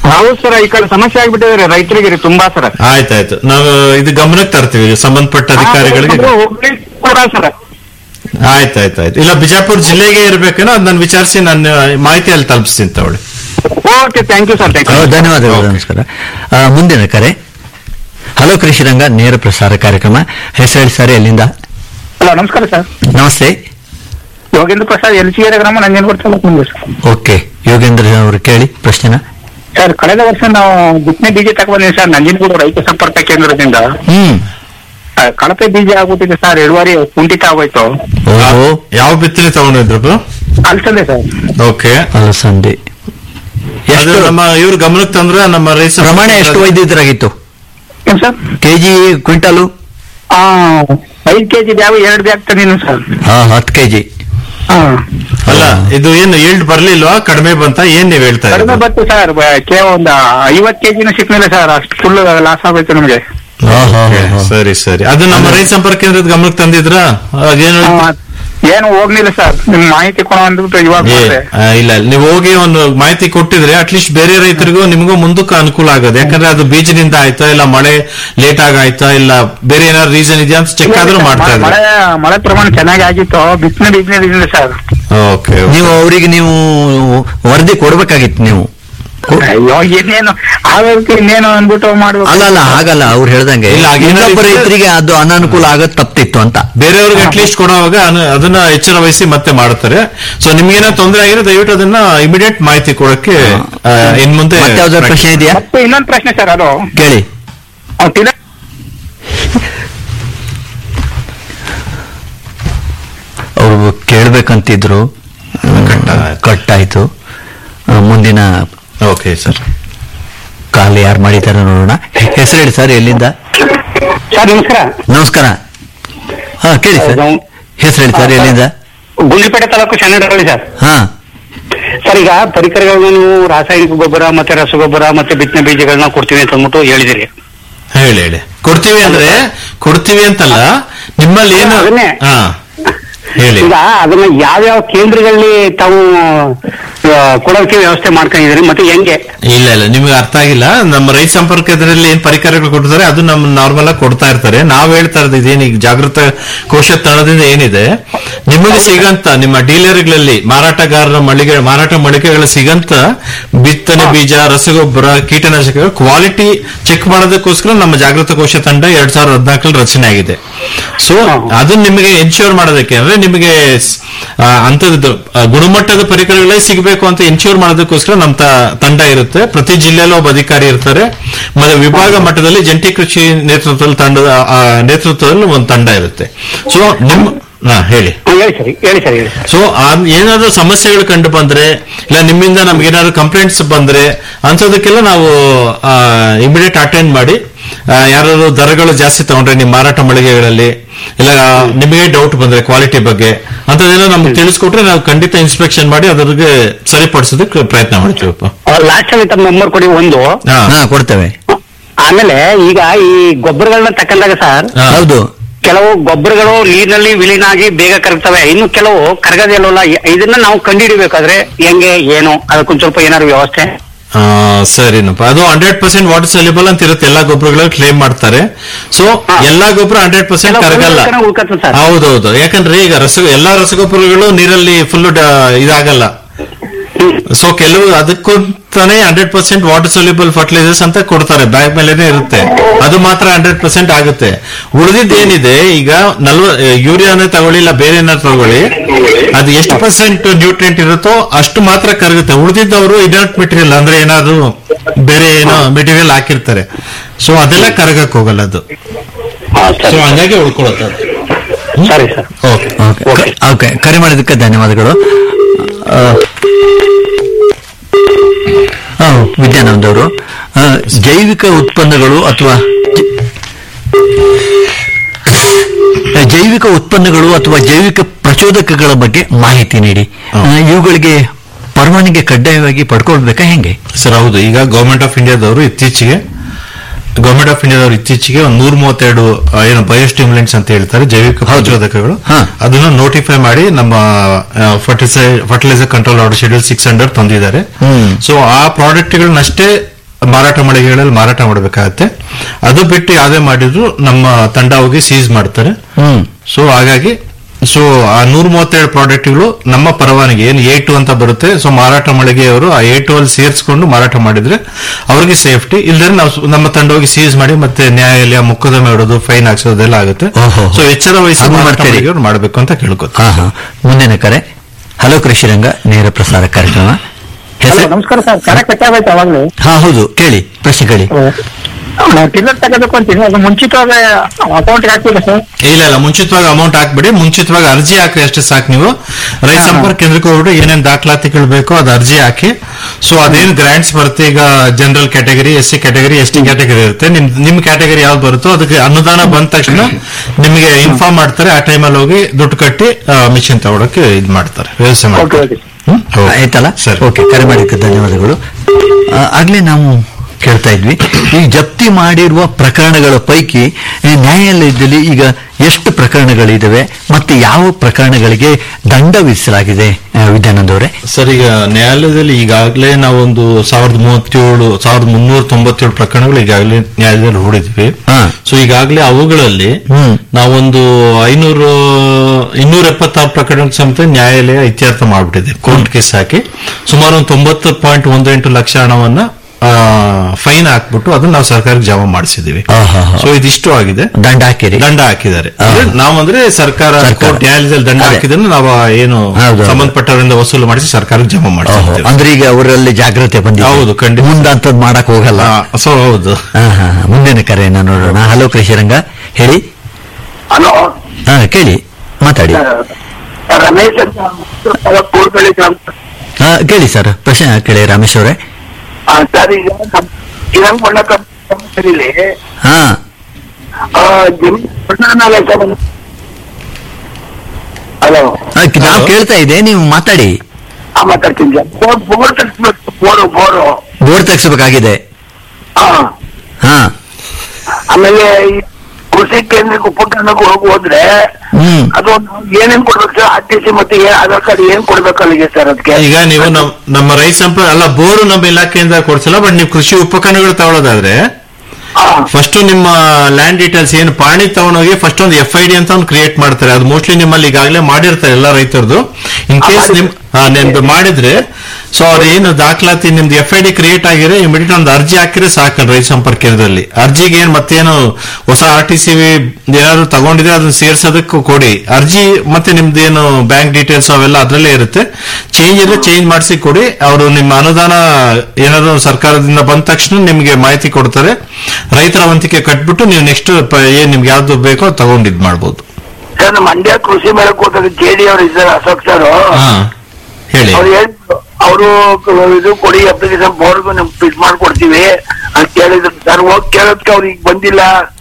ಹೌದು ಸರ್ ಈ ಕಡೆ ಸಮಸ್ಯೆ ಆಗ್ಬಿಟ್ಟಿದೆ ರೈತರಿಗೆ ರೀ ತುಂಬಾ ಸರ್ ಆಯ್ತಾಯ್ತು ನಾವು ಇದು ಗಮನಕ್ಕೆ ತರ್ತೀವಿ ಸಂಬಂಧಪಟ್ಟ ಅಧಿಕಾರಿಗಳಿಗೆ ಹುಬ್ಳಿ ಕೂಡ ಸರ್ ಆಯ್ತಾಯ್ತಾಯ್ತು ಇಲ್ಲ ಬಿಜಾಪುರ ಜಿಲ್ಲೆಗೆ ಇರ್ಬೇಕೇನೋ ಅದ್ ನಾನು ವಿಚಾರಿಸಿ ನಾನು ಮಾಹಿತಿ ಅಲ್ಲಿ ತಲುಪಿಸ್ತೀನಿ ತಗೊಳ್ಳಿ okay thank you sir thank ಆ, ಯು ಧನ್ಯವಾದಗಳು ನಮಸ್ಕಾರ ಆ, ಮುಂದಿನ ಕರೆ ಹಲೋ ಕೃಷಿರಂಗ ನೇರ ಪ್ರಸಾರ ಕಾರ್ಯಕ್ರಮ ಹೆಸರು ಹೇಳಿ ಸರ್ ಎಲ್ಲಿಂದ ಹಲೋ ನಮಸ್ಕಾರ ಸರ್ ನಮಸ್ತೆ ಯೋಗೇಂದ್ರ ಪ್ರಸಾದ್ ಎಲ್ ಸಿ ಗ್ರಾಮ ನಂಜನಗೂಡ ತಾಲೂಕು ಮುಂದೆ ಸರ್ ಓಕೆ ಯೋಗೇಂದ್ರ ಅವರು ಕೇಳಿ ಪ್ರಶ್ನೆನ ಸರ್ ಕಳೆದ ವರ್ಷ ನಾವು ಬಿತ್ತನೆ ಬೀಜ ತಗೊಂಡಿದ್ದೀವಿ ಸರ್ ನಂಜನಗೂಡು ರೈತ ಸಂಪರ್ಕ ಕೇಂದ್ರದಿಂದ ಹ್ಮ್ ಆ, ಕಳಪೆ ಬೀಜ ಆಗ್ಬಿಟ್ಟಿದೆ ಸರ್ ಇಳುವರಿ ಕುಂಠಿತ ಆಗೋಯ್ತು ಓಹೋ ಯಾವ ಬಿತ್ತನೆ ತಗೊಂಡಿದ್ರು ಅಲ್ಸಂದೆ ಸರ್ ಓಕೆ ಅಲಸಂದೆ ಅದು ಎಷ್ಟು ನಮ್ಮ ಇವ್ರ ಗಮನಕ್ಕೆ ತಂದ್ರೆ ನಮ್ಮ ರೈತ ಪ್ರಮಾಣ ಎಷ್ಟು ಒಯ್ದಿದ್ರಾಗಿತ್ತು ಏನ್ ಸರ್ ಕೆಜಿ ಕ್ವಿಂಟಲು ಆ ಐದ್ ಕೆಜಿ ಬ್ಯಾಗ್ ಎರಡ್ ಬ್ಯಾಗ್ ತಂದಿನಿ ಸರ್ ಹಾ ಹತ್ತು ಕೆಜಿ ಹಾ ಅಲ್ಲ ಇದು ಏನು ಏಳ್ಡ್ ಬರ್ಲಿಲ್ವಾ ಕಡಿಮೆ ಬಂತ ಏನ್ ನೀವ್ ಹೇಳ್ತಾ ಕಡಿಮೆ ಇರೋದು ಬಂತು ಸರ್ ಕೇವಲ ಒಂದು ಐವತ್ ಕೆಜಿನ ಸಿಕ್ಕಿಲ್ಲ ಸರ್ ಅಷ್ಟು ಫುಲ್ ಲಾಸ್ ಆಗೋಯ್ತು ನಮಗೆ ಸರಿ ಸರಿ ಅದು ನಮ್ಮ ರೈತ ಸಂಪರ್ಕ ಕೇಂದ್ರದ ಗಮನಕ್ಕೆ ತಂದಿದ್ರ ಅದೇನು ಆ, ಏನು ಹೋಗ್ಲಿಲ್ಲ ಸರ್ ನಿಮ್ ಮಾಹಿತಿ ಕೊಡೋ ಅಂದ್ಬಿಟ್ಟು ಇವಾಗ ಏ, ಬಂದೆ. ಆ, ಇಲ್ಲ ನೀವು ಹೋಗಿ ಒಂದು ಮಾಹಿತಿ ಕೊಟ್ಟಿದ್ರೆ ಅಟ್ಲೀಸ್ಟ್ ಬೇರೆ ರೈತರಿಗೂ ನಿಮಗೂ ಮುಂದಕ್ಕೆ ಅನುಕೂಲ ಆಗೋದು ಯಾಕಂದ್ರೆ ಅದು ಬೀಜದಿಂದ ಆಯ್ತಾ ಇಲ್ಲ ಮಳೆ ಲೇಟ್ ಆಗಾಯ್ತಾ ಇಲ್ಲ ಬೇರೆ ಏನಾದ್ರು ರೀಸನ್ ಇದೆಯಾ ಅಂತ ಚೆಕ್ ಆದ್ರೂ ಮಾಡ್ತಾ ಮಳೆ ಇದ್ದಾರೆ ಮಳೆ ಪ್ರಮಾಣ ಚೆನ್ನಾಗಿ ಆಗಿತ್ತು ಬಿಸಿನ ಬಿಸಿನ ಸರ್ ಓಕೆ ನೀವು ಅವರಿಗೆ ನೀವು ವರದಿ ಕೊಡ್ಬೇಕಾಗಿತ್ತು ನೀವು ಕೊ- ಅಯ್ಯೋ ಇನ್ನೇನು ಆಗೋದಕ್ಕೆ ಇನ್ನೇನು ಅಂದ್ಬಿಟ್ಟು ಮಾಡ್ಬೇಕು ಅಲ್ಲ ಅಲ್ಲ ಹಾಗಲ್ಲ ಅವ್ರು ಹೇಳ್ದಂಗೆ ಇಲ್ಲ, ಹಾಗೇನಾದ್ರು ಇನ್ನೊಬ್ಬ ಇದ್ರೆ- ರೈತರಿಗೆ ಅದು ಅನಾನುಕೂಲ ಆಗೋದ್ ತಪ್ತಿತ್ತು ಅಂತ ಬೇರೆಯವ್ರಿಗೆ ಅಟ್ಲೀಸ್ಟ್ ಕೊಡುವಾಗ ಅನ- ಅದನ್ನ ಎಚ್ಚರ ವಹಿಸಿ ಮತ್ತೆ ಮಾಡ್ತಾರೆ ಸೊ ನಿಮ್ಗೇನೋ ತೊಂದರೆ ಆಗಿದ್ರೆ ದಯವಿಟ್ಟು ಅದನ್ನ ಇಮಿಡಿಯೇಟ್ ಮಾಹಿತಿ ಕೊಡಕ್ಕೆ ಆ, ಇನ್ ಮುಂದೆ ಮತ್ತೆ ಯಾವ್ದಾದ್ರು ಪ್ರಶ್ನೆ ಇದೆಯಾ ಮತ್ತೆ ಇನ್ನೊಂದು ಪ್ರಶ್ನೆ ಸರ್ ಅದು ಕೇಳಿ ಅವ್ನು ತಿನ್ನ- ಅವ್ರು ಕೇಳ್ಬೇಕಂತಿದ್ರು ಕಟ್ಟಾಯ್ತು ಆ, ಮುಂದಿನ ಓಕೆ ಸರ್ ಕಾಲ್ ಯಾರು ಮಾಡಿದ್ದಾರೆ ನೋಡೋಣ ಹೆಸರು ಹೇಳಿ ಸರ್ ಎಲ್ಲಿಂದ ಸರ್ ನಮಸ್ಕಾರ ನಮಸ್ಕಾರ ಹಾ ಕೇಳಿ ಸರ್ ಹೆಸರು ಹೇಳಿ ಸರ್ ಎಲ್ಲಿಂದ ಗುಂಡ್ಲುಪೇಟೆ ತಾಲೂಕು ಚನ್ನಡಹಳ್ಳಿ ಸರ್ ಹಾ ಸರ್ ಈಗ ಪರಿಕರಗಳನ್ನ ನೀವು ರಾಸಾಯನಿಕ ಗೊಬ್ಬರ ಮತ್ತೆ ರಸಗೊಬ್ಬರ ಮತ್ತೆ ಬಿತ್ತನೆ ಬೀಜಗಳನ್ನ ಕೊಡ್ತೀವಿ ಅಂತ ಅಂದ್ಬಿಟ್ಟು ಹೇಳಿದಿರಿ ಹೇಳಿ ಹೇಳಿ ಕೊಡ್ತೀವಿ ಅಂದ್ರೆ ಕೊಡ್ತೀವಿ ಅಂತಲ್ಲ ನಿಮ್ಮಲ್ಲಿ ಏನು ಅದನ್ನೇ. ಹಾ ಹೇಳಿ ಈಗ ಅದನ್ನ ಯಾವ್ಯಾವ ಕೇಂದ್ರಗಳಲ್ಲಿ ತಾವು ಆ, ಕೊಡೋಕೆ ವ್ಯವಸ್ಥೆ ಮಾಡ್ಕೊಂಡಿದ್ದೀರಿ ಮತ್ತೆ ಹೆಂಗೆ ಇಲ್ಲ ಇಲ್ಲ ನಿಮ್ಗೆ ಅರ್ಥ ಆಗಿಲ್ಲ ನಮ್ಮ ರೈತ ಸಂಪರ್ಕದಲ್ಲಿ ಏನ್ ಪರಿಕರಗಳು ಕೊಡ್ತಾರೆ ಅದು ನಮ್ಮ ನಾರ್ಮಲ್ ಆಗಿ ಕೊಡ್ತಾ ಇರ್ತಾರೆ ನಾವ್ ಹೇಳ್ತಾ ಇರೋದು ಇದೇನು ಈಗ ಜಾಗೃತ ಕೋಶ ತಳದಿಂದ ಏನಿದೆ ನಿಮಗೆ ಸಿಗಂತ ನಿಮ್ಮ ಡೀಲರ್ಗಳಲ್ಲಿ ಮಾರಾಟಗಾರರ ಮಳಿಗೆ ಮಾರಾಟ ಮಳಿಗೆಗಳ ಸಿಗಂತ ಬಿತ್ತನೆ ಬೀಜ ರಸಗೊಬ್ಬರ ಕೀಟನಾಶಕ ಕ್ವಾಲಿಟಿ ಚೆಕ್ ಮಾಡೋದಕ್ಕೋಸ್ಕರ ನಮ್ಮ ಜಾಗೃತ ಕೋಶ ತಂಡ ಎರಡ್ ಸಾವಿರದ ಹದಿನಾಲ್ಕರಲ್ಲಿ ರಚನೆ ಆಗಿದೆ ಸೊ ಅದನ್ನ ನಿಮಗೆ ಎನ್ಶ್ಯೂರ್ ಮಾಡೋದಕ್ಕೆ ಅಂದ್ರೆ ನಿಮಗೆ ಸ್- ಆ, ಅಂಥದ್ದು ಆ, ಗುಣಮಟ್ಟದ ಪರಿಕರಗಳೇ ಸಿಗಬೇಕು ಅಂತ ಎನ್ಶ್ಯೂರ್ ಮಾಡೋದಕ್ಕೋಸ್ಕರ ನಮ್ಮ ತ- ತಂಡ ಇರುತ್ತೆ ಪ್ರತಿ ಜಿಲ್ಲೆಯಲ್ಲೂ ಒಬ್ಬ ಅಧಿಕಾರಿ ಇರ್ತಾರೆ ಮತ್ತೆ ವಿಭಾಗ ಮಟ್ಟದಲ್ಲಿ ಜಂಟಿ ಕೃಷಿ ನೇತೃತ್ವದಲ್ಲಿ ತಂಡದ ಆ, ನೇತೃತ್ವದಲ್ಲಿ ಒಂದು ತಂಡ ಇರುತ್ತೆ ಸೊ ನಿಮ್ಮ ಹಾ ಹೇಳಿ ಹಾ, ಹೇಳಿ ಸರಿ ಹೇಳಿ ಸರ್ ಹೇಳಿ ಸರ್ ಸೊ ಏನಾದ್ರೂ ಸಮಸ್ಯೆಗಳು ಕಂಡು ಬಂದ್ರೆ ಇಲ್ಲ ನಿಮ್ಮಿಂದ ನಮ್ಗೆ ಏನಾದ್ರು ಕಂಪ್ಲೇಂಟ್ಸ್ ಬಂದ್ರೆ ಅಂಥದಕ್ಕೆಲ್ಲ ನಾವು ಇಮಿಡಿಯೇಟ್ ಅಟೆಂಡ್ ಮಾಡಿ ಯಾರು ದರಗಳು ಜಾಸ್ತಿ ತಗೊಂಡ್ರೆ ನಿಮ್ಮ ಮಾರಾಟ ಮಳಿಗೆಗಳಲ್ಲಿ ಇಲ್ಲ ನಿಮಗೆ ಡೌಟ್ ಬಂದ್ರೆ ಕ್ವಾಲಿಟಿ ಬಗ್ಗೆ ಅಂತದೆಲ್ಲ ನಮ್ಗೆ ತಿಳಿಸ್ಕೊಟ್ರೆ ನಾವು ಖಂಡಿತ ಇನ್ಸ್ಪೆಕ್ಷನ್ ಮಾಡಿ ಅದ್ರಿಗೆ ಸರಿಪಡಿಸೋದಕ್ಕೆ ಪ್ರಯತ್ನ ಮಾಡ್ತೀವಪ್ಪ ಲಾಸ್ಟ್ ಅಲ್ಲಿ ತಮ್ಮ ನಂಬರ್ ಕೊಡಿ ಒಂದು ಹಾ. ಹಾ ಕೊಡ್ತೇವೆ ಆಮೇಲೆ ಈಗ ಈ ಗೊಬ್ಬರಗಳನ್ನ ತಕ್ಕಂದಾಗ ಸರ್ ಹಾ. ಹೌದು ಕೆಲವು ಗೊಬ್ಬರಗಳು ನೀರಿನಲ್ಲಿ ವಿಲೀನ ಆಗಿ ಬೇಗ ಕರಗ್ತವೆ ಇನ್ನು ಕೆಲವು ಕರಗದಿಲ್ಲವಲ್ಲ ಇ- ಇದನ್ನ ನಾವು ಕಂಡುಹಿಡಿಬೇಕಾದ್ರೆ ಹೆಂಗೆ ಏನು ಅದಕ್ಕೊಂದ್ ಸ್ವಲ್ಪ ಏನಾದ್ರು ವ್ಯವಸ್ಥೆ ಆ, ಸರಿನಪ್ಪ ಅದು ಹಂಡ್ರೆಡ್ ಪರ್ಸೆಂಟ್ ವಾಟರ್ ಸಲ್ಯೂಬಲ್ ಅಂತ ಇರುತ್ತೆ ಎಲ್ಲಾ ಗೊಬ್ಬರಗಳಲ್ಲಿ ಕ್ಲೇಮ್ ಮಾಡ್ತಾರೆ ಸೊ ಹಾ. ಎಲ್ಲಾ ಗೊಬ್ಬರ ಹಂಡ್ರೆಡ್ ಪರ್ಸೆಂಟ್ ಕೆಲವು ಕರಗಲ್ಲ ಚೆನ್ನಾಗಿ ಉಳ್ಕತ್ತೆ ಸರ್. ಹೌದೌದು ಯಾಕಂದ್ರೆ ಈಗ ರಸ ಎಲ್ಲಾ ರಸಗೊಬ್ಬರಗಳು ನೀರಲ್ಲಿ ಫುಲ್ ಇದಾಗಲ್ಲ ಸೊ ಕೆಲವು ಅದಕ್ಕಂತಾನೆ hundred percent water soluble fertilisers ಅಂತ ಕೊಡ್ತಾರೆ ಬ್ಯಾಗ್ ಮೇಲೆನೆ ಇರುತ್ತೆ ಅದು ಮಾತ್ರ ಹಂಡ್ರೆಡ್ ಪರ್ಸೆಂಟ್ ಆಗುತ್ತೆ ಉಳಿದಿದ್ದು ಏನಿದೆ ಈಗ ನಲ್ವ ಯೂರಿಯಾನೇ ತಗೊಳ್ಳಿ ಇಲ್ಲ ಬೇರೆ ಏನಾದ್ರು ತಗೊಳ್ಳಿ ಅದು ಎಷ್ಟು ಪರ್ಸೆಂಟ್ ನ್ಯೂಟ್ರಿಯೆಂಟ್ ಇರುತ್ತೋ ಅಷ್ಟು ಮಾತ್ರ ಕರಗುತ್ತೆ ಉಳಿದಿದ್ದವರು ಇನರ್ಟ್ ಮೆಟೀರಿಯಲ್ ಅಂದ್ರೆ ಏನಾದ್ರು ಬೇರೆ ಏನೋ ಮೆಟೀರಿಯಲ್ ಹಾಕಿರ್ತಾರೆ ಸೊ ಅದೆಲ್ಲ ಕರಗಕ್ ಹೋಗಲ್ಲ ಅದು ಸೊ ಹಂಗಾಗಿ ಉಳ್ಕೊಳತ್ತೆ ಅದು ಸರಿ ಸರ್ ಓಕೆ ಓಕೆ ಓಕೆ ಕರೆ ಮಾಡಿದ್ದಕ್ಕೆ ಧನ್ಯವಾದಗಳು ಆ, ಆ, ವಿದ್ಯಾನಂದ್ ಅವರು ಆ, ಜೈವಿಕ ಉತ್ಪನ್ನಗಳು ಅಥವಾ ಜ- ಜೈವಿಕ ಉತ್ಪನ್ನಗಳು ಅಥವಾ ಜೈವಿಕ ಪ್ರಚೋದಕಗಳ ಬಗ್ಗೆ ಮಾಹಿತಿ ನೀಡಿ ಆ, ಇವುಗಳಿಗೆ ಪರವಾನಗಿ ಕಡ್ಡಾಯವಾಗಿ ಪಡ್ಕೊಳ್ಬೇಕಾ ಹೆಂಗೆ ಸರ್ ಹೌದು ಈಗ ಗವರ್ಮೆಂಟ್ ಆಫ್ ಇಂಡಿಯಾದವರು ಇತ್ತೀಚೆಗೆ ಗವರ್ಮೆಂಟ್ ಆಫ್ ಇಂಡಿಯಾದವರು ಇತ್ತೀಚೆಗೆ ಒಂದು ನೂರ ಮೂವತ್ತೆರಡು ಆ, ಏನು ಬಯೋಸ್ಟಿಮ್ಯುಲೆಂಟ್ಸ್ ಅಂತ ಹೇಳ್ತಾರೆ ಜೈವಿಕ ಪ್ರಚೋದಕಗಳು ಹಾ. ಅದನ್ನ ನೋಟಿಫೈ ಮಾಡಿ ನಮ್ಮ fertiliser control order schedule six hundred ತಂದಿದ್ದಾರೆ ಹ್ಮ್. ಸೊ ಆ ಪ್ರಾಡಕ್ಟ್ಗಳನ್ನಷ್ಟೇ ಮಾರಾಟ ಮಳಿಗೆಗಳಲ್ಲಿ ಮಾರಾಟ ಮಾಡಬೇಕಾಗತ್ತೆ ಅದು ಬಿಟ್ಟು ಯಾವ್ದೇ ಮಾಡಿದ್ರು ನಮ್ಮ ತಂಡ ಹೋಗಿ ಸೀಸ್ ಮಾಡ್ತಾರೆ ಹ್ಮ್ ಸೊ ಹಾಗಾಗಿ ಸೊ ಆ ನೂರ ಮೂವತ್ತೇಳು ಪ್ರಾಡಕ್ಟ್ಗಳು ನಮ್ಮ ಪರವಾನಗಿ ಏನು ಎ ಟು ಅಂತ ಬರುತ್ತೆ ಸೊ ಮಾರಾಟ ಮಳಿಗೆಯವರು ಆ ಎ ಟು ಅಲ್ಲಿ ಸೇರಿಸ್ಕೊಂಡು ಮಾರಾಟ ಮಾಡಿದ್ರೆ ಅವ್ರಿಗೆ ಸೇಫ್ಟಿ ಇಲ್ಲದ್ರೆ ನಾವು ಸ್- ನಮ್ಮ ತಂಡ ಹೋಗಿ ಸೀಸ್ ಮಾಡಿ ಮತ್ತೆ ನ್ಯಾಯಾಲಯ ಮೊಕದ್ದಮೆ ಇಡೋದು ಫೈನ್ ಹಾಕ್ಸೋದೆಲ್ಲ ಆಗುತ್ತೆ ಓಹೋ. ಸೊ ಎಚ್ಚರ ವಹಿಸಿ ಅದು ಮಾರಾಟ ಮಾಡ್ತೀರಿ. ಮಳಿಗೆಯವ್ರು ಮಾಡಬೇಕು ಅಂತ ಕೇಳ್ಕೊತ ಹಾ ಹಾ ಮುಂದಿನ ಕರೆ ಹಲೋ ಕೃಷಿರಂಗ ನೇರ ಪ್ರಸಾರ ಕಾರ್ಯಕ್ರಮ ಹೆಸರು ನಮಸ್ಕಾರ ಸರ್ ಕರೆಕ್ಟ್ ಕಟ್ಟಾಗೈತೆ ಅವಾಗ್ಲೂ ಹಾ ಹೌದು ಕೇಳಿ ಪ್ರಶ್ನೆ ಕೇಳಿ ನಾವು ಟಿಲ್ಲರ್ ತೆಗೆದಕ್ಕೆ ಅಂತೀವಿ ಅದು ಮುಂಚಿತವಾಗ ಅಕೌಂಟ್ ಹಾಕ್ತೀವಿ ಸರ್ ಇಲ್ಲ ಇಲ್ಲ ಮುಂಚಿತವಾಗಿ ಅಮೌಂಟ್ ಹಾಕ್ಬಿಡಿ ಮುಂಚಿತವಾಗಿ ಅರ್ಜಿ ಹಾಕಿ ಅಷ್ಟೇ ಸಾಕು ನೀವು ರೈತ ಸಂಪರ್ಕ ಕೇಂದ್ರಕ್ಕೆ ಹೋಗ್ಬಿಟ್ಟು ಏನೇನ್ ದಾಖಲಾತಿಗಳು ಬೇಕೋ ಅದು ಅರ್ಜಿ ಹಾಕಿ ಸೊ ಅದೇನು ಗ್ರಾಂಟ್ಸ್ ಬರುತ್ತೆ ಈಗ general category S C category S T category ಇರುತ್ತೆ ನಿಮ್ ನಿಮ್ ಕ್ಯಾಟಗರಿ ಯಾವ್ದು ಬರುತ್ತೋ ಅದಕ್ಕೆ ಅನುದಾನ ಬಂದ ತಕ್ಷಣ ನಿಮಗೆ ಇನ್ಫಾರ್ಮ್ ಮಾಡ್ತಾರೆ ಆ ಟೈಮಲ್ಲಿ ಹೋಗಿ ದುಡ್ಡು ಕಟ್ಟಿ ಮಿಷಿನ್ ತಗೊಳಕ್ಕೆ ಇದು ಮಾಡ್ತಾರೆ ವ್ಯವಸ್ಥೆ ಓಕೆ ಮಾಡ್ತಾರೆ ಓಕೆ ಹ್ಮ್? ಓಕೆ. ಆಯ್ತಲ್ಲ ಸರಿ ಓಕೆ ಕರೆ ಮಾಡಿದ್ದಕ್ಕೆ ಧನ್ಯವಾದಗಳು ಆ, ಆಗ್ಲೇ ನಾವು ಕೇಳ್ತಾ ಇದ್ವಿ ಈ ಜಪ್ತಿ ಮಾಡಿರುವ ಪ್ರಕರಣಗಳ ಪೈಕಿ ಈ ನ್ಯಾಯಾಲಯದಲ್ಲಿ ಈಗ ಎಷ್ಟು ಪ್ರಕರಣಗಳಿದಾವೆ ಮತ್ತೆ ಯಾವ ಪ್ರಕರಣಗಳಿಗೆ ದಂಡ ವಿಧಿಸಲಾಗಿದೆ ಆ, ವಿದ್ಯಾನಂದ್ ಅವರೇ ಸರ್ ಈಗ ನ್ಯಾಯಾಲಯದಲ್ಲಿ ಈಗಾಗಲೇ ನಾವೊಂದು ಸಾವಿರದ ಮೂವತ್ತೇಳು ಸಾವಿರದ ಮುನ್ನೂರ ತೊಂಬತ್ತೇಳು ಪ್ರಕರಣಗಳು ಈಗಾಗಲೇ ನ್ಯಾಯಾಲಯದಲ್ಲಿ ಹೂಡಿದ್ವಿ ಹಾ. ಸೊ ಈಗಾಗಲೇ ಅವುಗಳಲ್ಲಿ ಹ್ಮ್. ನಾವೊಂದು ಐನೂರು ಇನ್ನೂರ ಎಪ್ಪತ್ತಾರು ಪ್ರಕರಣ ಸಮೇತ ನ್ಯಾಯಾಲಯ ಇತ್ಯರ್ಥ ಮಾಡಿಬಿಟ್ಟಿದೆ ಕೋರ್ಟ್ ಕೇಸ್ ಹಾಕಿ ಸುಮಾರು ಒಂದು ತೊಂಬತ್ತು ಪಾಯಿಂಟ್ ಒಂದು ಎಂಟು ಲಕ್ಷ ಹಣವನ್ನ ಫೈನ್ ಹಾಕ್ಬಿಟ್ಟು ಅದನ್ನ ನಾವು ಸರ್ಕಾರಕ್ಕೆ ಜಮಾ ಮಾಡಿಸಿದೀವಿ ಆಹಾಹಾ. ಸೊ ಇದಿಷ್ಟು ಆಗಿದೆ ದಂಡ ಹಾಕಿರಿ ದಂಡ ಹಾಕಿದ್ದಾರೆ ಆ. ಅಂದ್ರೆ ನಾವಂದ್ರೆ ಸರ್ಕಾರ ಸರ್ಕಾರ. ಕೋರ್ಟ್ ನ್ಯಾಯಾಲಯದಲ್ಲಿ ದಂಡ ಅದೇ. ಹಾಕಿದ್ರೆ ನಾವು ಆ ಏನು ಹೌದು, ಹೌದು. ಸಂಬಂಧಪಟ್ಟವರಿಂದ ವಸೂಲು ಮಾಡಿಸಿ ಸರ್ಕಾರಕ್ಕೆ ಜಮಾ ಓಹೋ, ಮಾಡಿಸಿದ್ದೇವೆ ಅಂದ್ರೆ ಈಗ ಅವರಲ್ಲಿ ಜಾಗ್ರತೆ ಬಂದಿದೆ ಹೌದು, ಖಂಡಿತ. ಮುಂದಂತದ್ ಮಾಡಕ್ ಹೋಗಲ್ಲ ಸೊ ಹೌದು ಹಾ, ಹಾ, ಹಾ. ಮುಂದಿನ ಕರೆಯನ್ನ ನೋಡೋಣ ಹಲೋ ಕೃಷಿರಂಗ ಹೇಳಿ ಹಲೋ ಹಾ ಕೇಳಿ ಮಾತಾಡಿ ರಮೇಶ್ ಅಂತ ಕೂರ್ಗಳಿ ಗ್ರಾಮ ಹಾ ಕೇಳಿ ಸರ್ ಪ್ರಶ್ನೆ ಕೇಳಿ ರಮೇಶ್ ಅವರೇ ಸರ್ ಈಗ ನಮ್ ಕಿರಣ್ ಬಣ್ಣ ಕಂಪನಿಲಿ ಹಾ ಜಮೀನ್ ಬಣ್ಣನಾಲೆ ಸರ್ ಹಲೋ ಆ, ನಾವು ಕೇಳ್ತಾ ಇದೆ ನೀವು ಮಾತಾಡಿ ಆ ಮಾತಾಡ್ತೀನಿ ಸರ್ ಬೋರ್ ಬೋರ್ ತರಿಸ್ಬೇಕು ಬೋರು ಬೋರು ಬೋರ್ ತೆಗ್ಸಬೇಕಾಗಿದೆ ಹಾ ಹಾ ಆಮೇಲೆ ಈ ಕೃಷಿ ಕೇಂದ್ರಕ್ಕೆ ಉಪಕರಣಕ್ಕೆ ಹೋಗಿ ಹೋದ್ರೆ ಹ್ಮ್ ಅದು ಏನೇನ್ ಕೊಡ್ಬೇಕು ಸರ್ ಆರ್ ಟಿ ಸಿ ಮತ್ತೆ ಏನ್ ಆಧಾರ್ ಕಾರ್ಡ್ ಏನ್ ಕೊಡ್ಬೇಕು ಅಲ್ಲಿಗೆ ಸರ್ ಅದಕ್ಕೆ ಈಗ ನೀವು ನಮ್- ನಮ್ಮ ರೈತ ಸಂಪರ್ಕ ಅಲ್ಲ ಬೋರು ನಮ್ಮ ಇಲಾಖೆಯಿಂದ ಕೊಡ್ಸಲ್ಲ ಬಟ್ ನೀವು ಕೃಷಿ ಉಪಕರಣಗಳು ತಗೊಳ್ಳೋದಾದ್ರೆ ಹಾ ಫಸ್ಟ್ ನಿಮ್ಮ ಲ್ಯಾಂಡ್ ಡೀಟೇಲ್ಸ್ ಏನು ಪಾಣಿ ತಗೊಂಡೋಗಿ ಫಸ್ಟ್ ಒಂದು ಎಫ್ ಐ ಡಿ ಅಂತ ಒಂದು ಕ್ರಿಯೇಟ್ ಮಾಡ್ತಾರೆ ಅದು ಮೋಸ್ಟ್ಲಿ ನಿಮ್ಮಲ್ಲಿ ಈಗಾಗಲೇ ಮಾಡಿರ್ತಾರೆ ಎಲ್ಲ ರೈತರದು ಇನ್ ಕೇಸ್ ನಿಮ್ ಹಾ, ನಿಮ್ದು ಮಾಡಿದ್ರೆ ಸೊ ಅವ್ರು ಏನು ದಾಖಲಾತಿ ನಿಮ್ದು ಎಫ್ ಐ ಡಿ ಕ್ರಿಯೇಟ್ ಆಗಿದ್ರೆ ಇಮಿಡಿಯೇಟ್ ಒಂದು ಅರ್ಜಿ ಹಾಕಿದ್ರೆ ಸಾಕು ರೈತ ಸಂಪರ್ಕ ಕೇಂದ್ರದಲ್ಲಿ ಅರ್ಜಿಗೆ ಏನ್ ಮತ್ತೇನು ಹೊಸ ಆರ್ ಟಿ ಸಿ ಏನಾದ್ರು ತಗೊಂಡಿದ್ರೆ ಅದನ್ನ ಸೇರ್ಸೋದಕ್ಕೂ ಕೊಡಿ ಅರ್ಜಿ ಮತ್ತೆ ನಿಮ್ದು ಏನು ಬ್ಯಾಂಕ್ ಡೀಟೇಲ್ಸ್ ಅವೆಲ್ಲ ಅದರಲ್ಲೇ ಇರುತ್ತೆ ಚೇಂಜ್ ಇದ್ರೆ ಚೇಂಜ್ ಮಾಡಿಸಿ ಕೊಡಿ ಅವರು ನಿಮ್ಮ ಅನುದಾನ ಏನಾದ್ರು ಸರ್ಕಾರದಿಂದ ಬಂದ ತಕ್ಷಣ ನಿಮಗೆ ಮಾಹಿತಿ ಕೊಡ್ತಾರೆ ರೈತರ ವಂತಿಕೆ ಕಟ್ಬಿಟ್ಟು ನೀವು ನೆಕ್ಸ್ಟ್ ಏನ್ ನಿಮ್ಗೆ ಯಾವ್ದು ಬೇಕೋ ಅದು ತಗೊಂಡು ಇದ್ ಮಾಡ್ಬೋದು ಸರ್ ನಮ್ಮ ಮಂಡ್ಯ ಕೃಷಿ ಮೇಳಕ್ಕೆ ಹೋದಾಗ ಜೆ ಡಿ ಅವರು ಇದ್ದಾರೆ ಅಶೋಕ್ ಸರ್ ಹಾ ಹೇಳಿ ಅವ್ರು ಹೇಳಿದ್ರು ಅವರು ಇದು ಕೊಡಿ ಅಪ್ಲಿಕೇಶನ್ ಬೋರ್ಗು ನಿಮ್ ಫಿಟ್ ಮಾಡ್ಕೊಡ್ತೀವಿ ಅಂತ ಕೇಳಿದ್ರು ಸರ್ ಹೋಗಿ ಕೇಳೋದಕ್ಕೆ ಅವ್ರಿಗೆ ಬಂದಿಲ್ಲ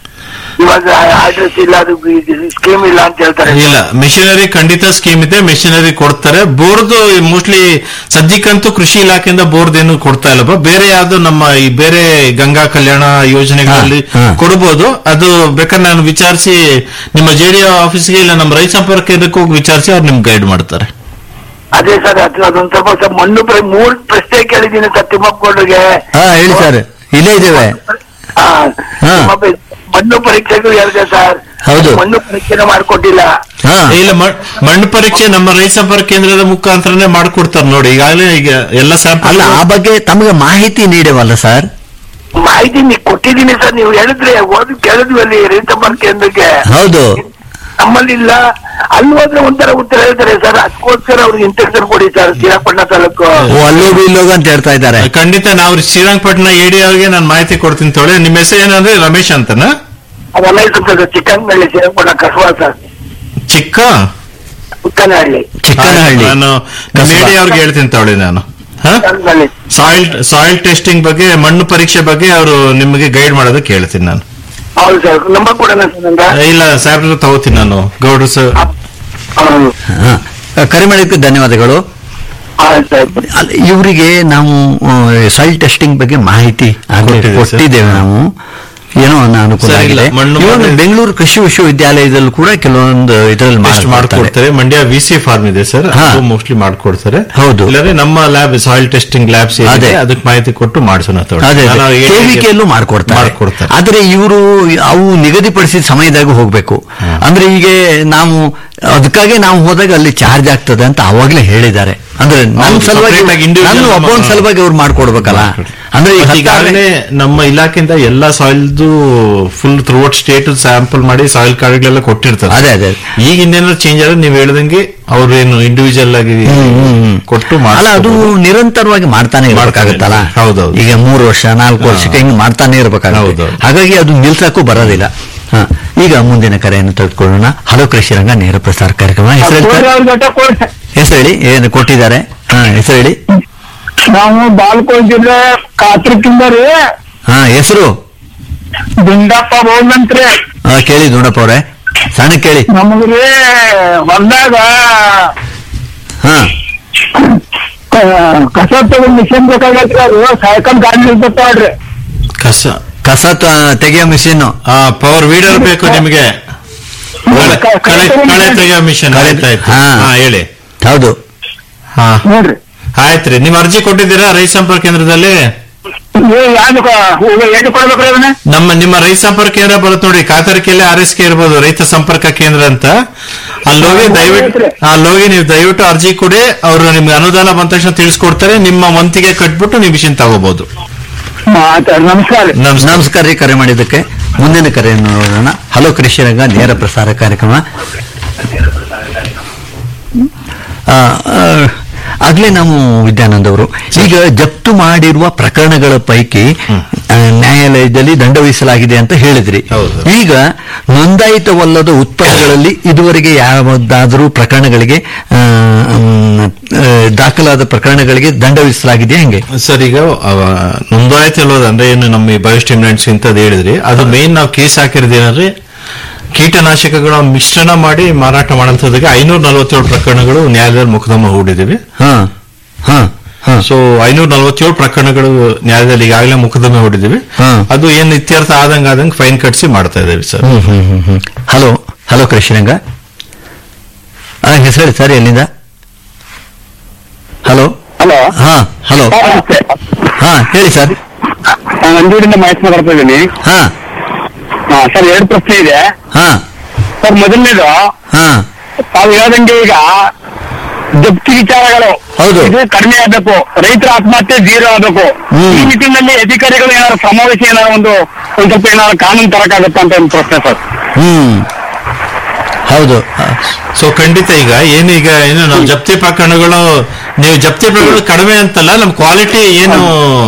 ಇವಾಗ ಅಡ್ರೆಸ್ ಇಲ್ಲ ಅದು ಸ್ಕೀಮ್ ಇಲ್ಲ ಅಂತ ಹೇಳ್ತಾರೆ ಇಲ್ಲ ಮಿಷನರಿ ಖಂಡಿತ ಸ್ಕೀಮ್ ಇದೆ ಮಿಷನರಿ ಕೊಡ್ತಾರೆ ಬೋರ್ದು ಮೋಸ್ಟ್ಲಿ ಸದ್ಯಕ್ಕಂತೂ ಕೃಷಿ ಇಲಾಖೆಯಿಂದ ಬೋರ್ಡ್ ಏನು ಕೊಡ್ತಾ ಇಲ್ಲಪ್ಪ ಬೇರೆ ಯಾವ್ದು ನಮ್ಮ ಈ ಬೇರೆ ಗಂಗಾ ಕಲ್ಯಾಣ ಯೋಜನೆಗಳಲ್ಲಿ ಹಾ, ಹಾ. ಕೊಡ್ಬೋದು ಅದು ಬೇಕಾದ್ರೆ ನಾನು ವಿಚಾರಿಸಿ ನಿಮ್ಮ ಜೆ ಡಿ ಆಫೀಸ್ಗೆ ಇಲ್ಲ ನಮ್ಮ ರೈತ ಸಂಪರ್ಕ ಕೇಂದ್ರಕ್ಕೆ ಹೋಗಿ ವಿಚಾರಿಸಿ ಅವ್ರು ನಿಮ್ಗೆ ಗೈಡ್ ಮಾಡ್ತಾರೆ ಅದೇ ಸರ್ ಅದು ಅದೊಂದ್ ಸ್ವಲ್ಪ ಸ್ವಲ್ಪ ಮಣ್ಣು ಪ್ರ- ಮೂರ್ ಪ್ರಶ್ನೆ ಕೇಳಿದ್ದೀನಿ ಸರ್ ತಿಮ್ಮಪ್ಪಗೌಡರಿಗೆ ಹಾ ಹೇಳಿ ಸರ್ ಇಲ್ಲೇ ಇದ್ದೇವೆ ಹಾ, ಹಾ. ತಿಮ್ಮಪ್ಪ ಮಣ್ಣು ಪರೀಕ್ಷೆಗೂ ಹೇಳಿದೆ ಸರ್ ಹೌದು. ಮಣ್ಣು ಪರೀಕ್ಷೆನ ಮಾಡ್ಕೊಟ್ಟಿಲ್ಲ ಹಾ ಇಲ್ಲ ಮ- ಮಣ್ಣು ಪರೀಕ್ಷೆ ನಮ್ಮ ರೈತ ಸಂಪರ್ಕ ಕೇಂದ್ರದ ಮುಖಾಂತರನೇ ಮಾಡ್ಕೊಡ್ತಾರೆ ನೋಡಿ ಈಗಾಗಲೇ ಈಗ ಎಲ್ಲ ಸ್ಯಾಂಪಲ್ ಅಲ್ಲ ಆ ಬಗ್ಗೆ ತಮಗೆ ಮಾಹಿತಿ ನೀಡವಲ್ಲ ಸರ್ ಮಾಹಿತಿ ನೀವು ಕೊಟ್ಟಿದ್ದೀನಿ ಸರ್ ನೀವು ಹೇಳಿದ್ರೆ ಓದಿ ಕೇಳಿದ್ವಿ ಅಲ್ಲಿ ರೈತ ಸಂಪರ್ಕ ಕೇಂದ್ರಕ್ಕೆ ಹೌದು ನಮ್ಮಲ್ಲಿ ಇಲ್ಲ ಅಲ್ಲಿ ಹೋದ್ರೆ ಒಂಥರ ಉತ್ತರ ಹೇಳ್ತಾರೆ ಸರ್ ಅದಕ್ಕೋಸ್ಕರ ಅವ್ರಿಗೆ ಇನ್ಸ್ಟ್ರಕ್ಷನ್ ಕೊಡಿ ಸರ್ ಶ್ರೀರಂಗಪಟ್ಟಣ ತಾಲೂಕು ಓ ಅಲ್ಲೋಗು ಇಲ್ಲೋಗು ಅಂತ ಹೇಳ್ತಾ ಇದ್ದಾರೆ ಖಂಡಿತ ನಾವು ಶ್ರೀರಂಗಪಟ್ಟಣ ಎಡಿ ಅವ್ರಿಗೆ ನಾನು ಮಾಹಿತಿ ಕೊಡ್ತೀನಿ ತೊಳೆ ನಿಮ್ಮ ಹೆಸರು ಏನಂದ್ರೆ ರಮೇಶ್ ಅಂತನಾ ರಮೇಶ್ ಅಂತ ಚಿಕ್ಕನಹಳ್ಳಿ ಶ್ರೀರಂಗಪಟ್ಟಣ ಕಸವಾ ಸರ್ ಚಿಕ್ಕ ಚಿಕ್ಕನಹಳ್ಳಿ ಚಿಕ್ಕನಹಳ್ಳಿ ನಾನು ಕಸಬಾ. ಮೇಡಿ ಅವ್ರಿಗೆ ಹೇಳ್ತೀನಿ ತಗೊಳ್ಳಿ ನಾನು ಚಿಕ್ಕನಹಳ್ಳಿ ಸಾಯಿಲ್ ಸಾಯಿಲ್ ಟೆಸ್ಟಿಂಗ್ ಬಗ್ಗೆ ಮಣ್ಣು ಪರೀಕ್ಷೆ ಬಗ್ಗೆ ಅವರು ನಿಮಗೆ ಗೈಡ್ ಮಾಡೋದಕ್ಕೆ ಹೇಳ್ತೀನಿ ನಾನು ಹೌದು ಸರ್ ನಂಬರ್ ಕೊಡೋಣ ಸರ್ ನಂಗೆ ಇಲ್ಲ ಸಾಹೇಬ್ರ ತಗೋತೀನಿ ನಾನು ಗೌಡ್ರು ಸರ್ ಹ್ಮ್. ಹಾ. ಕರೆ ಮಾಡಿದ್ದಕ್ಕೆ ಧನ್ಯವಾದಗಳು ಆಯ್ತು ಸರ್ ಅಲ್ಲ, ಇವರಿಗೆ ನಾವು ಸಾಯಿಲ್ ಟೆಸ್ಟಿಂಗ್ ಬಗ್ಗೆ ಮಾಹಿತಿ ಆಗ್ಲೇ ಕೊಟ್ಟಿದ್ದೀವಿ ಸರ್. ಕೊಟ್ಟಿದ್ದೇವೆ ನಾವು ಏನೋ ಅನ್ನೋ ಅನುಕೂಲ ಸರಿ, ಇಲ್ಲ, ಆಗಿದೆ ಮಣ್ಣು ಇವಾಗ ಮಾಡಿ- ಬೆಂಗಳೂರು ಕೃಷಿ ವಿಶ್ವವಿದ್ಯಾಲಯದಲ್ಲೂ ಕೂಡ ಕೆಲವೊಂದು ಇದರಲ್ಲಿ ಟೆಸ್ಟ್ ಮಾಡ್ಕೊಡ್ತಾರೆ ಮಂಡ್ಯ ವಿ ಸಿ ಫಾರ್ಮ್ ಇದೆ ಸರ್ ಹಾ. ಅದು ಮೋಸ್ಟ್ಲಿ ಮಾಡ್ಕೊಡ್ತಾರೆ ಹೌದು. ಇಲ್ಲಾಂದ್ರೆ ನಮ್ಮ ಲ್ಯಾಬ್ ಸಾಯಿಲ್ ಟೆಸ್ಟಿಂಗ್ ಲ್ಯಾಬ್ಸ್ ಅದೇ. ಏನಿದೆ ಅದಕ್ಕೆ ಮಾಹಿತಿ ಕೊಟ್ಟು ಮಾಡಿಸೋಣ ತಗೊಳ್ಳಿ. ಅದೇ ನಾನು ಹೇಗೆ- ಕೆವಿಕೆಯಲ್ಲೂ ಮಾಡ್ಕೊಡ್ತಾರೆ ಮಾಡ್ಕೊಡ್ತಾರೆ ಆದ್ರೆ ಇವರು ಅವು ನಿಗದಿಪಡಿಸಿದ ಸಮಯದಾಗ ಹೋಗ್ಬೇಕು ಅಂದ್ರೆ ಈಗ ನಾವು ಅದಕ್ಕಾಗಿ ನಾವು ಹೋದಾಗ ಅಲ್ಲಿ ಚಾರ್ಜ್ ಆಗ್ತದೆ ಅಂತ ಅವಾಗ್ಲೇ ಹೇಳಿದ್ದಾರೆ ಅಂದ್ರೆ ನನ್ನ ಹೌದು, ಸಲುವಾಗಿ separate ಆಗಿ individual ನನ್ನ ನಮ್ಮ- ಒಬ್ಬನ ಸಲುವಾಗಿ ಅವ್ರು ಮಾಡ್ಕೊಡ್ಬೇಕಲ್ಲ ಅಂದ್ರೆ ಈಗ ಮತ್ತೆ ಈಗಾಗಲೇ ನಮ್ಮ ಇಲಾಖೆಯಿಂದ ಎಲ್ಲಾ ಸಾಯಿಲ್ದು ಫುಲ್ ಥ್ರೂಔಟ್ ಸ್ಟೇಟ್ ಸ್ಯಾಂಪಲ್ ಮಾಡಿ ಸಾಯಿಲ್ ಕಾರ್ಡ್ಗಳೆಲ್ಲ ಕೊಟ್ಟಿರ್ತಾರೆ ಅದೇ, ಅದೇ. ಈಗ ಇನ್ನೇನಾದ್ರು ಚೇಂಜ್ ಆದ್ರೆ ನೀವು ಹೇಳ್ದಂಗೆ ಅವ್ರೇನು ಇಂಡಿವಿಜುವಲ್ ಆಗಿ ಕೊಟ್ಟು ಅಲ್ಲ ಅದು ಮಾಡಿಸ್ಕೋಬೋದು. ನಿರಂತರವಾಗಿ ಮಾಡ್ತಾನೆ ಇರ್ಬೇಕಾಗತ್ತಲ್ಲ ಮಾಡ್ತಾನೆ. ಹೌದೌದು. ಈಗ ಮೂರು ವರ್ಷ ನಾಲ್ಕು ವರ್ಷಕ್ಕೆ ಹಿಂಗ್ ಮಾಡ್ತಾನೆ ಇರ್ಬೇಕಾಗುತ್ತೆ ಹೌದೌದು. ಹಾಗಾಗಿ ಅದು ನಿಲ್ಸಕ್ಕೂ ಬರೋದಿಲ್ಲ ಹ. ಈಗ ಮುಂದಿನ ಕರೆಯನ್ನು ತೆಗೆದುಕೊಳ್ಳೋಣ ಹಲೋ ಕೃಷಿ ರಂಗ ನೇರ ಪ್ರಸಾರ ಕಾರ್ಯಕ್ರಮ ಹೆಸರು ಕೋರಿ ಅವ್ರ ಜೊತೆ ಕೋರಿ ಹೆಸರು ಹೇಳಿ ಏನು ಕೊಟ್ಟಿದ್ದಾರೆ ಹಾ ಹೆಸರು ಹೇಳಿ ನಾವು ಬಾಲ್ಕೋಟ್ ಜಿಲ್ಲೆ ಕಾತ್ರಕ್ಕಿಂದ ರೀ ಹಾ ಹೆಸರು ದುಂಡಪ್ಪ ಬೋಲ್ದಂತ್ರಿ ಹಾ ಕೇಳಿ ದುಂಡಪ್ಪ ಅವ್ರೆ ಸಣ್ಣ ಕೇಳಿ ನಮಗ್ರಿ ಹೊಲ್ದಾಗ ಹಾ ಕಸ ತಗೊಂಡ್ ಮಿಷನ್ ಬೇಕಾಗೈತ್ರಿ ಅದು ಸೈಕಲ್ ಗಾಡಿ ನಿಲ್ತಾವ್ರಿ ಕಸ ಕಸ ತ- ತೆಗೆಯೋ ಮಿಷಿನ್ ಪವರ್ ವೀಡರ್ ಬೇಕು ನಿಮಗೆ ಕಳೆ- ಕ- ಕಳೆ ಕಳೆ ಕಳೆ ತೆಗೆಯೋ ಮಿಷನ್ ಕಳೆ- ಆಯ್ತಾಯ್ತು ಹಾ. ಹಾ ಹೇಳಿ ಹೌದು ಹಾ ನೋಡ್ರಿ ಆಯ್ತ್ರಿ ನೀವು ಅರ್ಜಿ ಕೊಟ್ಟಿದ್ದೀರಾ ರೈತ ಸಂಪರ್ಕ ಕೇಂದ್ರದಲ್ಲಿ ಯಾವ್ದು ಎಲ್ಲಿ ಕೊಡ್ಬೇಕ್ರಿ ಅದನ್ನ ನಮ್ಮ ನಿಮ್ಮ ರೈತ ಸಂಪರ್ಕ ಕೇಂದ್ರ ಬರುತ್ತೆ ನೋಡಿ ಕಾತರಿಕೆಯಲ್ಲಿ ಆರ್ ಎಸ್ ಕೆ ಇರ್ಬೋದು ರೈತ ಸಂಪರ್ಕ ಕೇಂದ್ರ ಅಂತ ಅಲ್ಲೋಗಿ ದಯವಿಟ್ಟು ಅಲ್ಲೋಗಿ ನೀವು ದಯವಿಟ್ಟು ಅರ್ಜಿ ಕೊಡಿ ಅವರು ನಿಮ್ಗೆ ಅನುದಾನ ಬಂದ ತಕ್ಷಣ ತಿಳಿಸ್ಕೊಡ್ತಾರೆ ನಿಮ್ಮ ಮಂತಿಗೆ ಕಟ್ಬಿಟ್ಟು ನೀವು ಮಿಷಿನ್ ತಗೋಬಹುದು ಆಯ್ತು ನಮಸ್ಕಾರ ರೀ. ನಮಸ್ಕಾರ ನಮಸ್ಕಾರ ರೀ ಕರೆ ಮಾಡಿದ್ದಕ್ಕೆ ಮುಂದಿನ ಕರೆಯನ್ನು ನೋಡೋಣ ಹಲೋ ಕೃಷಿ ರಂಗ ನೇರ ಪ್ರಸಾರ ಕಾರ್ಯಕ್ರಮ ಆ, ಆ, ಆಗ್ಲೇ ನಾವು ವಿದ್ಯಾನಂದ್ ಅವರು ಈಗ ಜಪ್ತು ಮಾಡಿರುವ ಪ್ರಕರಣಗಳ ಪೈಕಿ ಆ, ನ್ಯಾಯಾಲಯದಲ್ಲಿ ದಂಡ ವಿಧಿಸಲಾಗಿದೆ ಅಂತ ಹೇಳಿದ್ರಿ ಹೌದು. ಈಗ ನೋಂದಾಯಿತವಲ್ಲದ ಉತ್ಪನ್ನಗಳಲ್ಲಿ ಇದುವರೆಗೆ ಯಾವುದಾದರೂ ಪ್ರಕರಣಗಳಿಗೆ ಆ, ಮ್, ಆ, ದಾಖಲಾದ ಪ್ರಕರಣಗಳಿಗೆ ದಂಡ ವಿಧಿಸಲಾಗಿದೆ ಹೆಂಗೆ ಸರ್ ಈಗ ಅವ, ನೋಂದಾಯಿತ ಇಲ್ಲೋದು ಅಂದ್ರೆ ಏನು ನಮ್ಮ ಈ ಬಯೋಸ್ಟಿಮ್ಯುಲೆಂಟ್ಸ್ ಇಂಥದ್ದು ಹೇಳಿದ್ರಿ ಅದು ಮೇನ್ ನಾವು ಕೇಸ್ ಹಾಕಿರೋದೇನಂದ್ರೆ ಕೀಟನಾಶಕಗಳ ಮಿಶ್ರಣ ಮಾಡಿ ಮಾರಾಟ ಮಾಡೋಂಥದ್ದಕ್ಕೆ ಐನೂರ ನಲವತ್ತೇಳು ಪ್ರಕರಣಗಳು ನ್ಯಾಯಾಲಯದಲ್ಲಿ ಮೊಕದ್ದಮ ಹೂಡಿದ್ದೀವಿ ಹಾ ಹಾ ಹಾ ಸೊ ಐನೂರ ನಲವತ್ತೇಳು ಪ್ರಕರಣಗಳು ನ್ಯಾಯಾಲಯದಲ್ಲಿ ಈಗಾಗಲೇ ಮೊಕದ್ದಮೆ ಹೂಡಿದ್ದೀವಿ ಹಾ. ಅದು ಏನ್ ಇತ್ಯರ್ಥ ಆದಂಗ ಆದಂಗೆ ಫೈನ್ ಕಟ್ಸಿ ಮಾಡ್ತಾ ಇದ್ದೇವೆ ಸರ್ ಹ್ಮ್ ಹ್ಮ್ ಹ್ಮ್ ಹ್ಮ್ ಹಲೋ ಹಲೋ ಕೃಷ್ಣರಂಗ ಹೆಸರು ಹೇಳಿ ಸರ್ ಎಲ್ಲಿಂದ ಹಲೋ ಹಲೋ ಹಾ ಹಲೋ ಹಾ ಹೇಳಿ ಸರ್ ನಂಜೂರಿಂದ ಮಹೇಶ್ ಮಾತಾಡ್ತಾ ಇದ್ದೀನಿ ಹಾ ಹಾ, ಸರ್ ಎರಡು ಪ್ರಶ್ನೆ ಇದೆ ಹಾ ಸರ್ ಮೊದಲನೇದು ಹಾ ತಾವು ಹೇಳ್ದಂಗೆ ಈಗ ಜಪ್ತಿ ವಿಚಾರಗಳು ಹೌದು. ಇದು ಕಡಿಮೆ ಆಗಬೇಕು ರೈತರ ಆತ್ಮಹತ್ಯೆ ಜೀರೋ ಆಗಬೇಕು ಹ್ಮ್. ಈ ನಿಟ್ಟಿನಲ್ಲಿ ಅಧಿಕಾರಿಗಳು ಏನಾದ್ರು ಸಮಾವೇಶ ಏನಾದ್ರು ಒಂದು ಒಂದ್ ಸ್ವಲ್ಪ ಏನಾದ್ರು ಕಾನೂನು ತರಕಾಗತ್ತ ಅಂತ ಒಂದು ಪ್ರಶ್ನೆ ಸರ್ ಹ್ಮ್ ಹೌದು ಸೊ ಖಂಡಿತ ಈಗ ಏನೀಗ ಏನು ನಾವು ಜಪ್ತಿ ಪ್ರಕರಣಗಳು ನೀವು ಜಪ್ತಿ ಪ್ರಕರಣಗಳು ಕಡಿಮೆ ಅಂತಲ್ಲ ನಮ್ಮ ಕ್ವಾಲಿಟಿ ಏನು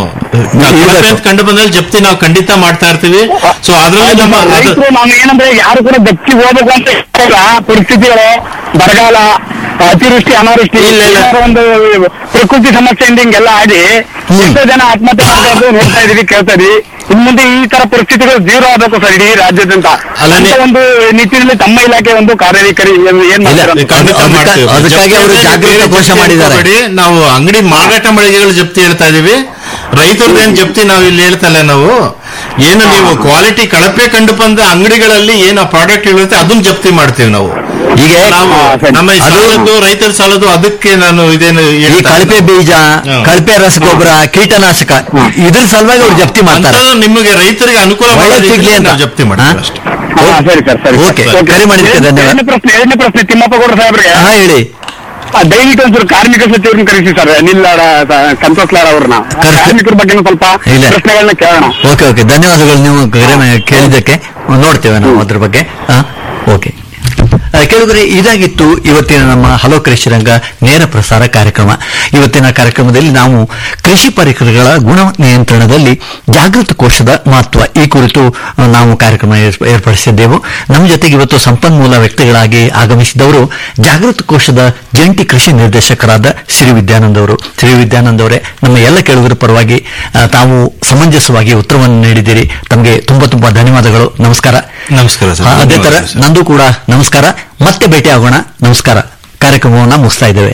ಕಡಿಮೆ ಅಂತ ಕಂಡು ಬಂದಲ್ಲಿ ಜಪ್ತಿ ನಾವು ಖಂಡಿತ ಮಾಡ್ತಾ ಇರ್ತೀವಿ ಸೊ ಅದ್ರಲ್ಲಿ ನಮ್ಮ ಅದು- ರೈತರು ನಾವು ಏನಂದ್ರೆ ಯಾರು ಕೂಡ ಜಪ್ತಿ ಹೋಗ್ಬೇಕು ಅಂತ ಇಲ್ಲ ಪರಿಸ್ಥಿತಿಗಳು ಬರಗಾಲ ಅತಿವೃಷ್ಟಿ ಅನಾವೃಷ್ಟಿ ಇಲ್ಲ, ಇಲ್ಲ. ಏನಾದ್ರು ಒಂದು ಪ್ರಕೃತಿ ಸಮಸ್ಯೆಯಿಂದ ಹಿಂಗೆಲ್ಲ ಆಗಿ ಎಷ್ಟೋ ಜನ ಆತ್ಮಹತ್ಯೆ ಮಾಡ್ಕೊಂಡು ನೋಡ್ತಾ ಇದೀವಿ ಕೇಳ್ತಾ ಇದೀವಿ ಇನ್ ಮುಂದೆ ಈ ತರ ಪರಿಸ್ಥಿತಿಗಳು ಜೀರೋ ಆಗಬೇಕು ಸರ್ ಇಡೀ ರಾಜ್ಯಾದ್ಯಂತ ಅಲ್ಲ, ಅಂತ ನೀ- ಒಂದು ನಿಟ್ಟಿನಲ್ಲಿ ತಮ್ಮ ಇಲಾಖೆ ಒಂದು ಕಾರ್ಯವೈಖರಿ ಏನ್ ಏನ್ ಮಾಡ್ತೀರಾ ಅಂತ? ಖಂಡಿತ ಅದಕ್ಕ- ಮಾಡ್ತೀವಿ. ಅದಕ್ಕಾಗಿ ಅವರು ಜಪ್ತಿ ಜಾಗೃತ ಬೇರೆ ಘೋಷಣೆ ಜಪ್ತಿ ಮಾಡಿದ್ದಾರೆ. ಅನ್ಕೋಬೇಡಿ. ನಾವು ಅಂಗಡಿ ಮಾರಾಟ ಮಳಿಗೆಗಳು ಜಪ್ತಿ ಹೇಳ್ತಾ ಇದೀವಿ ರೈತರದ್ದೇನ್ ಜಪ್ತಿ ನಾವು ಇಲ್ಲಿ ಹೇಳ್ತಲ್ಲ ನಾವು ಏನು ನೀವು ಕ್ವಾಲಿಟಿ ಕಳಪೆ ಕಂಡು ಬಂದ ಅಂಗಡಿಗಳಲ್ಲಿ ಏನು ಪ್ರಾಡಕ್ಟ್ ಇರುತ್ತೆ ಅದನ್ನ ಜಪ್ತಿ ಮಾಡ್ತೀವಿ ನಾವು ಈಗ ನಾವು ನಮ್ಮ ಈ ಅದು- ಸಾಲದ್ದು ರೈತರ ಸಾಲದ್ದು ಅದಕ್ಕೆ ನಾನು ಇದೇನು ಈ ಹೇಳ್ತಾ ಕಳಪೆ ಇಲ್ಲ. ಬೀಜ ಹಾ. ಕಳಪೆ ರಸಗೊಬ್ಬರ ಕೀಟನಾಶಕ ಇದ್ರ ಸಲುವಾಗಿ ಅವ್ರು ಜಪ್ತಿ ಮಾಡ್ತಾರೆ ಅಂಥದ್ದು ನಿಮಗೆ ರೈತರಿಗೆ ಅನುಕೂಲ ಒಳ್ಳೆ ಮಾಡೋ ಸಿಗ್ಲಿ ರೀತಿಯಲ್ಲಿ ಅಂತ. ನಾವು ಜಪ್ತಿ ಮಾಡ್ತೀವಿ ಹಾ? ಅಷ್ಟೇ ಹಾ, ಸರಿ ಸರ್ ಸರಿ ಓಕೆ ಸರ್. ಕರೆ ಮಾಡಿದ್ದಕ್ಕೆ ಧನ್ಯವಾದ ಎರಡನೇ ಪ್ರಶ್ನೆ ಎರಡನೇ ಪ್ರಶ್ನೆ ತಿಮ್ಮಪ್ಪ ಗೌಡ ಸಾಹೇಬ್ರಿಗೆ ಹಾ ಹೇಳಿ ಆ, ದಯವಿಟ್ಟು ಒಂಚೂರು ಕಾರ್ಮಿಕ ಸಚಿವರನ್ನ ಕರೆಸಿ ಸರ್ ಅನಿಲ್ ಲಾಡ ಸಂತೋಷ್ ಲಾಡ್ ಅವ್ರನ್ನ ಕರೆಸಿ. ಕಾರ್ಮಿಕರ ಬಗ್ಗೆ ಸ್ವಲ್ಪ ಇಲ್ಲ. ಪ್ರಶ್ನೆಗಳನ್ನ ಕೇಳೋಣ ಓಕೆ ಓಕೆ ಧನ್ಯವಾದಗಳು ನೀವು ಕರೆ ಮಾ- ಕೇಳಿದ್ದಕ್ಕೆ ನೋಡ್ತೇವೆ ನಾವು ಅದ್ರ ಬಗ್ಗೆ ಹಾ ಓಕೆ ಆ, ಕೇಳಿದ್ರೆ ಇದಾಗಿತ್ತು ಇವತ್ತಿನ ನಮ್ಮ ಹಲೋ ಕೃಷಿ ರಂಗ ನೇರ ಪ್ರಸಾರ ಕಾರ್ಯಕ್ರಮ ಇವತ್ತಿನ ಕಾರ್ಯಕ್ರಮದಲ್ಲಿ ನಾವು ಕೃಷಿ ಪರಿಕರಗಳ ಗುಣ ನಿಯಂತ್ರಣದಲ್ಲಿ ಜಾಗೃತ ಕೋಶದ ಮಹತ್ವ ಈ ಕುರಿತು ಆ, ನಾವು ಕಾರ್ಯಕ್ರಮ ಏರ್ಪ- ಏರ್ಪಡಿಸಿದ್ದೆವು ನಮ್ಮ ಜೊತೆಗೆ ಇವತ್ತು ಸಂಪನ್ಮೂಲ ವ್ಯಕ್ತಿಗಳಾಗಿ ಆಗಮಿಸಿದವರು ಜಾಗೃತ ಕೋಶದ ಜಂಟಿ ಕೃಷಿ ನಿರ್ದೇಶಕರಾದ ಶ್ರೀ ವಿದ್ಯಾನಂದ್ ಅವರು ಶ್ರೀ ವಿದ್ಯಾನಂದ್ ಅವರೇ ನಮ್ಮ ಎಲ್ಲ ಕೇಳುಗರ ಪರವಾಗಿ ಆ, ತಾವು ಸಮಂಜಸವಾಗಿ ಉತ್ತರವನ್ನು ನೀಡಿದ್ದೀರಿ ತಮಗೆ ತುಂಬಾ ತುಂಬಾ ಧನ್ಯವಾದಗಳು ನಮಸ್ಕಾರ ನಮಸ್ಕಾರ ಸರ್ ಆ, ಅದೇ ತರ ಧನ್ಯವಾದ ಸರ್. ನಂದು ಕೂಡ ನಮಸ್ಕಾರ ಮತ್ತೆ ಭೇಟಿ ಆಗೋಣ ನಮಸ್ಕಾರ ಕಾರ್ಯಕ್ರಮವನ್ನು ಮುಗಿಸ್ತಾ ಇದ್ದೇವೆ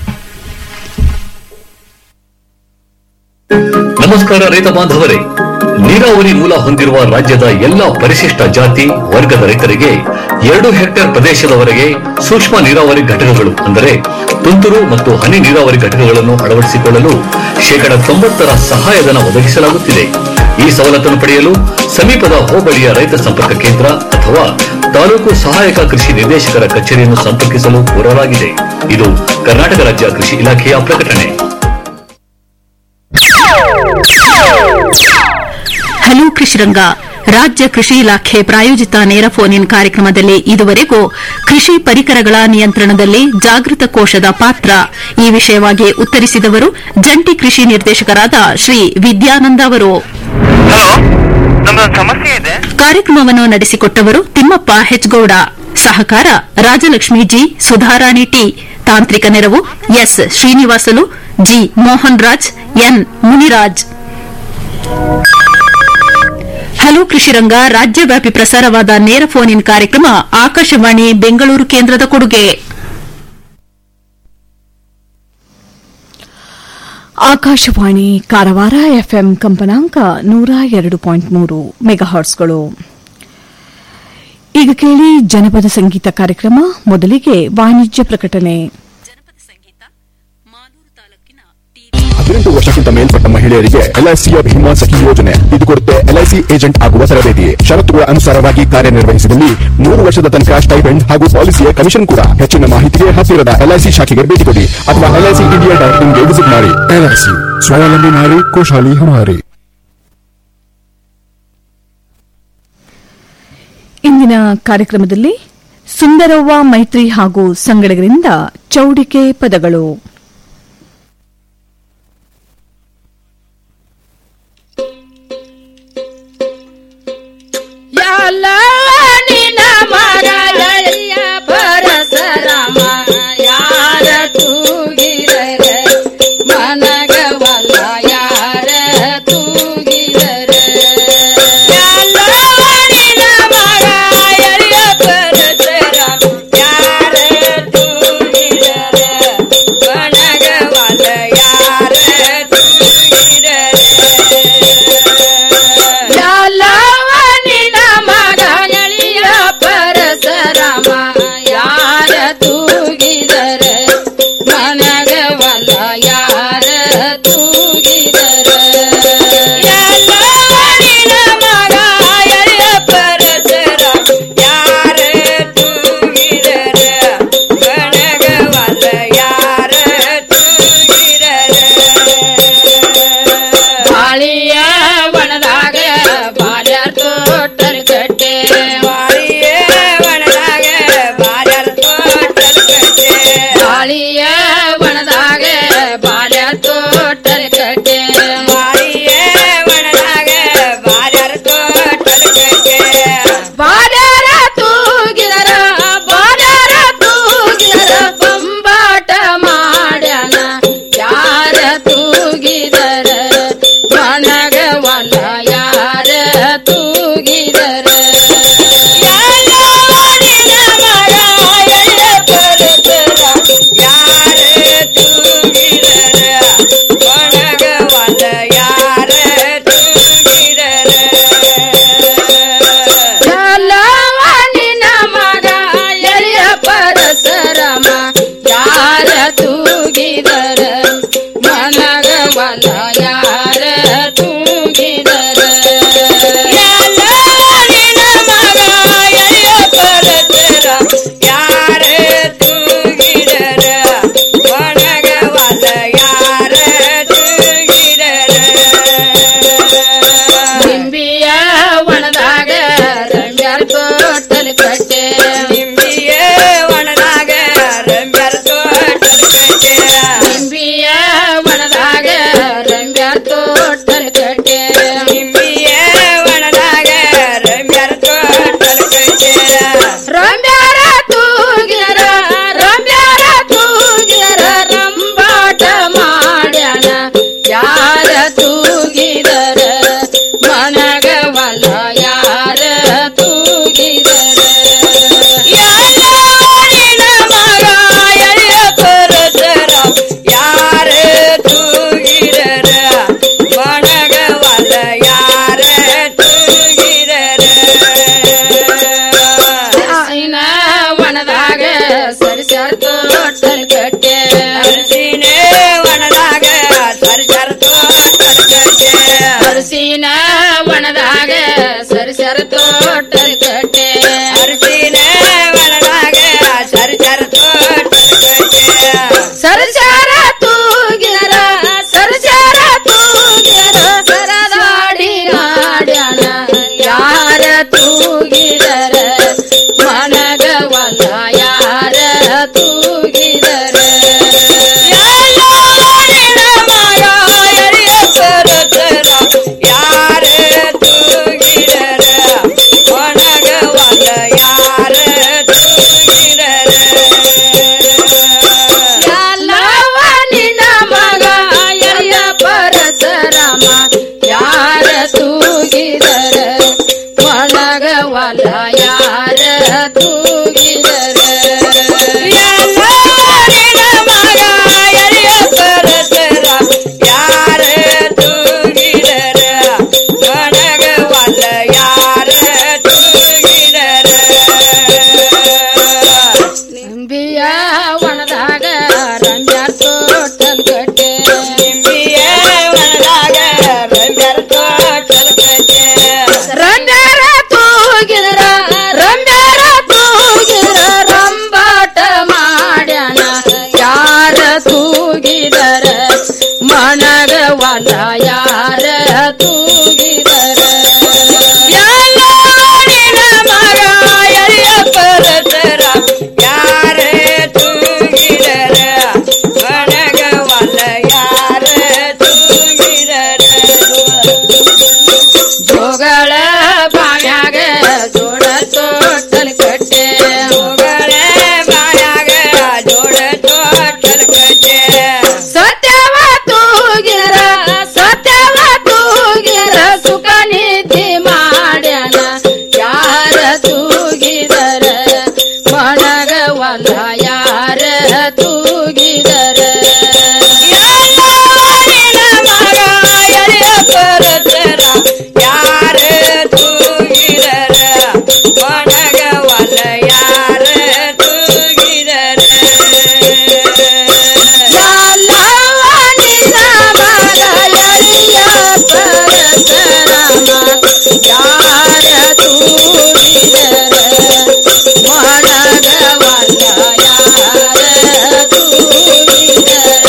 ನಮಸ್ಕಾರ ರೈತ ಬಾಂಧವರೇ ನೀರಾವರಿ ಮೂಲ ಹೊಂದಿರುವ ರಾಜ್ಯದ ಎಲ್ಲಾ ಪರಿಶಿಷ್ಟ ಜಾತಿ ವರ್ಗದ ರೈತರಿಗೆ ಎರಡು ಹೆಕ್ಟೇರ್ ಪ್ರದೇಶದವರೆಗೆ ಸೂಕ್ಷ್ಮ ನೀರಾವರಿ ಘಟಕಗಳು ಅಂದರೆ ತುಂತುರು ಮತ್ತು ಹನಿ ನೀರಾವರಿ ಘಟಕಗಳನ್ನು ಅಳವಡಿಸಿಕೊಳ್ಳಲು ಶೇಕಡ ತೊಂಬತ್ತರ ಸಹಾಯಧನ ಒದಗಿಸಲಾಗುತ್ತಿದೆ ಈ ಸವಲತ್ತನ್ನು ಪಡೆಯಲು ಸಮೀಪದ ಹೋಬಳಿಯ ರೈತ ಸಂಪರ್ಕ ಕೇಂದ್ರ ಅಥವಾ ತಾಲೂಕು ಸಹಾಯಕ ಕೃಷಿ ನಿರ್ದೇಶಕರ ಕಚೇರಿಯನ್ನು ಸಂಪರ್ಕಿಸಲು ಕೋರಲಾಗಿದೆ ಇದು ಕರ್ನಾಟಕ ರಾಜ್ಯ ಕೃಷಿ ಇಲಾಖೆಯ ಪ್ರಕಟಣೆ ಹಲೋ ಕೃಷಿರಂಗ ರಾಜ್ಯ ಕೃಷಿ ಇಲಾಖೆ ಪ್ರಾಯೋಜಿತ ನೇರ ಫೋನ್ ಇನ್ ಕಾರ್ಯಕ್ರಮದಲ್ಲಿ ಇದುವರೆಗೂ ಕೃಷಿ ಪರಿಕರಗಳ ನಿಯಂತ್ರಣದಲ್ಲಿ ಜಾಗೃತ ಕೋಶದ ಪಾತ್ರ ಈ ವಿಷಯವಾಗಿ ಉತ್ತರಿಸಿದವರು ಜಂಟಿ ಕೃಷಿ ನಿರ್ದೇಶಕರಾದ ಶ್ರೀ ವಿದ್ಯಾನಂದ ಅವರು ಹಲೋ ನಮ್ದೊಂದು ಸಮಸ್ಯೆ ಇದೆ ಕಾರ್ಯಕ್ರಮವನ್ನು ನಡೆಸಿಕೊಟ್ಟವರು ತಿಮ್ಮಪ್ಪ ಹೆಚ್ಗೌಡ ಸಹಕಾರ ರಾಜಲಕ್ಷ್ಮಿ ಜಿ ಸುಧಾರಾಣಿ ಟಿ ತಾಂತ್ರಿಕ ನೆರವು S Srinivasalu G Mohan Raj N Muniraj hello Krishiranga ರಾಜ್ಯವ್ಯಾಪಿ ಪ್ರಸಾರವಾದ ನೇರ ಫೋನ್ ಇನ್ ಕಾರ್ಯಕ್ರಮ ಆಕಾಶವಾಣಿ ಬೆಂಗಳೂರು ಕೇಂದ್ರದ ಕೊಡುಗೆ ಆಕಾಶವಾಣಿ ಕಾರವಾರ ಎಫ್ಎಂ ಕಂಪನಾಂಕ ನೂರ ಎರಡು ಪಾಯಿಂಟ್ ಮೂರು ಮೆಗಾಹಾರ್ಟ್ಸ್ಗಳು ಈಗ ಕೇಳಿ ಜನಪದ ಸಂಗೀತ ಕಾರ್ಯಕ್ರಮ ಮೊದಲಿಗೆ ವಾಣಿಜ್ಯ ಪ್ರಕಟಣೆ ಹದಿನೆಂಟು ವರ್ಷಕ್ಕಿಂತ ಮೇಲ್ಪಟ್ಟ ಮಹಿಳೆಯರಿಗೆ ಎಲ್ಐಸಿಯ ಭೀಮಾ ಸಖಿ ಯೋಜನೆ ಇದು ಕೊಡುತ್ತೆ ಎಲ್ಐಸಿ ಏಜೆಂಟ್ ಆಗುವ ತರಬೇತಿ ಷರತ್ತುಗಳ ಅನುಸಾರವಾಗಿ ಕಾರ್ಯನಿರ್ವಹಿಸಿದಲ್ಲಿ ಮೂರು ವರ್ಷದ ತನಕ ಸ್ಟೈಪೆಂಡ್ ಹಾಗೂ ಪಾಲಿಸಿಯ ಕಮಿಷನ್ ಕೂಡ ಹೆಚ್ಚಿನ ಮಾಹಿತಿಗೆ ಹತ್ತಿರದ ಎಲ್ಐಸಿ ಶಾಖೆಗೆ ಭೇಟಿ ಕೊಡಿ ಅಥವಾ ಎಲ್ಐಸಿ ಇಂಡಿಯಾ ಡಾಟ್ ಇನ್ಗೆ ವಿಸಿಟ್ ಮಾಡಿ ಎಲ್ಐಸಿ ಸ್ವಾವಲಂಬಿ ನಾರಿ ಖುಷಾಲಿ ಹಮಾರಿ ಇಂದಿನ ಕಾರ್ಯಕ್ರಮದಲ್ಲಿ ಸುಂದರವ್ವ ಮೈತ್ರಿ ಹಾಗೂ ಸಂಗಡಗರಿಂದ ಚೌಡಿಕೆ ಪದಗಳು ಯಾಲವನಿನ ಮರಳಿಯ ಪರಸರಮ ಯಾರ ತೂಗಿದರೆ ಮನಗವಲ್ಲ ಯಾರ ತೂಗಿದರೆ ಯಾಲವನಿನ ಮರಳಿಯ ಪರಸರಮ ಯಾರ ತೂಗಿದರೆ ಮನ ಅರಸಿನ ಒಣದಾಗ ಸರಿಸರ ತೋಟದ ಕಟ್ಟೆ ಅರಸಿನ ಒಣದಾಗ ಸರಿಸರ ತೋಟದ ಕಟ್ಟೆ ಸರಸಾರ ತೂಗಿರ ಸರಸಾರ ತೂಗಿರ ಸರದಾಡಿ ಆಡ್ಯಾನ ಯಾರ ತೂಗಿದರ ಮನಗವಲ್ಲ ಯಾರ ತೂಗಿದರ ಯಾರ ತೂಗಿದರ ಒಣಗವಲ್ಲ ಯಾರ ತೂಗಿದರ ಎಲ್ಲವ ನಿನ್ನ ಮಗ ಎಲ್ಲ ಪರಸರಮ ಯಾರ ತೂಗಿದರ ಒಣಗವಲ್ಲ ಯಾರ ತೂಗಿದರ ಎಲ್ಲವ ನಿನ್ನ ಮಗ ಎಲ್ಲ ಪರಸರ ಯಾರ ತೂಗಿದರ ಒಣಗವಲ್ಲ ಯಾರ ತೂಗಿದರ ನಿಂಬಿಯ ಒಣದಾಗ ರಂಜಾರ್ ತೋಟಲ್ ಕಟ್ಟೆ ನಿಂಬಿಯ ಒಣದಾಗ ರಂಜಾರ್ ತೋಟಲ್ ಕಟ್ಟೆ ರಂಜಾರ ತೂಗಿದ್ರ ರಂಜಾರ ತೂಗಿದ್ರ ರಂಬಾಟ ಮಾಡ್ಯಾನ ಯಾರ ತೂಗಿದರ ಮನಗವಲ್ಲ ಯಾರ ತೂಗಿದರ ಎಲ್ಲ ನಿನ್ನ ಮಗ ಎಳೆಯ ಪರತರ ಯಾರ ತೂಗಿದರ ಮನಗವಲ್ಲ ಯಾರ ತೂಗಿದರ ಜೋಗಳ ಬಾಯಾಗ ಜೋಡ ತೋಟಲ್ ಕಟ್ಟೆ ಜೋಗಳ ಬಾಯಾಗ ಜೋಡ ತೋಟಲ್ ಕಟ್ಟೆ ಸತ್ಯವ ತೂಗಿರ ಸತ್ಯವ ತೂಗಿರ ಸುಖ ನಿಧಿ ಮಾಡ್ಯಾನ ಯಾರ ತೂಗಿದರ ಮಣಗವಲ್ಲ ಯಾರ ತೂಗಿದರ ಮಗ ಎಳೆಯ ಪರತರ ಯಾರ ತೂಗಿದರ ಒಣಗವಲ್ಲ ಯಾರ ತೂಗಿದರ ಎಲ್ಲವ ನಿನ್ನ ಮಗ ಎಳೆಯ ಪರತರಮ ಯಾರ ತೂಗಿದರ ಒಣಗವಲ್ಲ ಯಾರ ತೂಗಿದರ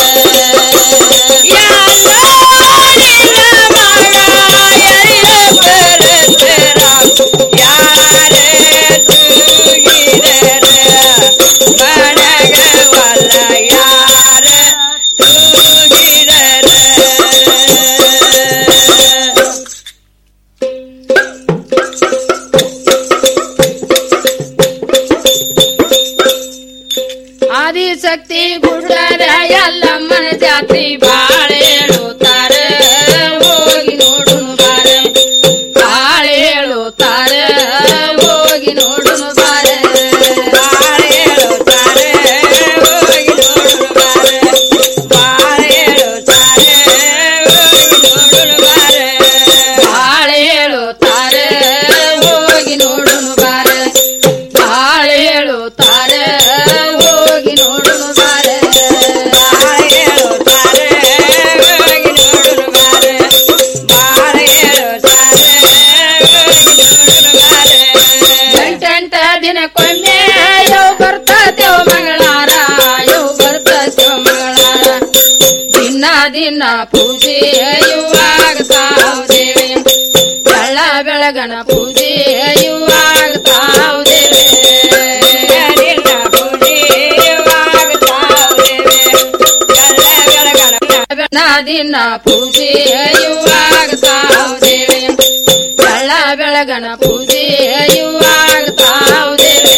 ಆದಿಶಕ್ತಿ ಗುಡ್ಡದ ಎಲ್ಲಮ್ಮನ ಜಾತಿ ಬಾಳೆ ಹೇಳುತ್ತಾರ ಹೋಗಿ ನೋಡುನು ಬಾರೆ ಬಾಳೆ ಹೇಳುತ್ತಾರ ಹೋಗಿ ನೋಡುನು ಬಾರೆ ಬಾಳೆ ಹೇಳುತ್ತಾರ ಹೋಗಿ ನೋಡುನು ಬಾರೆ ಬಾಳೆ ಹೇಳುತ್ತಾರ ಹೋಗಿ ನೋಡುನು ಬಾರೆ ಬಾಳೆ ಹೇಳುತ್ತಾರ ಹೋಗಿ ನೋಡುನು ಬಾರೆ ಬಾಳೆ ಹೇಳುತ್ತಾರ ಹೋಗಿ ನೋಡುನು ಬಾರೆ ಬಾಳೆ ಹೇಳುತ್ತಾರೆ ಹೋಗಿ ನೋಡುನು ಬಾರೆ ಬಾಳೆ ಹೇಳುತ್ತಾರೆ ಹೋಗಿ ನೋಡುನು ಬಾರೆ ಎಂಟೆಂಟ ದಿನಕ್ಕೊಮ್ಮೆ ಯವ್ ಬರ್ತದೇವ್ ಮಂಗಳಾರ ಯವ್ ಬರ್ತದೇವ್ ಮಂಗಳಾರ ದಿನ ದಿನ ಪೂಜೆ ಇವಾಗ್ತಾವ್ ದೇವಿ ಬೆಳ ಬೆಳಗನ ಪೂಜೆ ಇವಾಗ್ತಾವ್ ದೇವಿ ದಿನ ಪೂಜೆ ಇವಾಗ್ತಾವ್ ದೇವಿ ಬೆಳ ಬೆಳಗನ ದಿನ ದಿನ ಪೂಜೆ ಇವಾಗ್ತಾವ್ ದೇವಿ ಬೆಳ ಬೆಳಗನ ಪೂಜೆ ಇವಾಗ್ತಾವ್ ದೇವಿ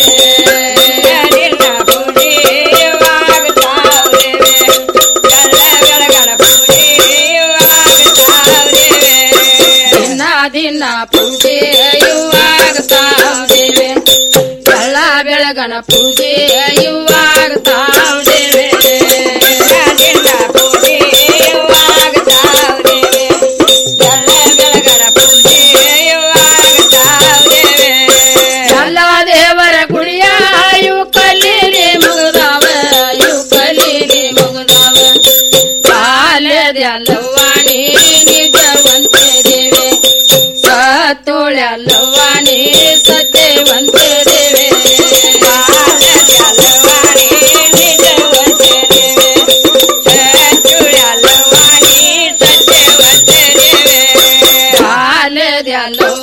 ದಿನ ಪೂಜೆ ಇವಾಗ್ತಾವ್ ದೇವಿ ಬೆಳ ಬೆಳಗನ ಪೂಜೆ ಇವಾಗ್ತಾವ್ ದೇವಿ ದಿನ ದಿನ ಪೂಜೆ ಇವಾಗ್ತಾವ್ ದೇವಿ ಬೆಳ ಬೆಳಗನ ಪೂಜೆ ಇವಾಗ್ತಾವ್ ದೇವಿ ದಿನ ಪೂಜೆ ಇವಾಗ್ತಾವ್ ದೇವಿ ಬೆಳ ಬೆಳಗನ ಪೂಜೆ ಇವಾಗ್ತಾವ್ ದೇವಿ ಎಲ್ಲ ದೇವರ ಗುಡಿಯ ಇವು ಕಲೀರಿ ಮುಗಿದಾವ ಇವು ಕಲೀರಿ ಮುಗಿದಾವ ಬಾಲ್ಯದ ಎಲ್ಲವಾಣಿ ನಿಜವಂತೆ ದೇವಿ ಎಲ್ಲವ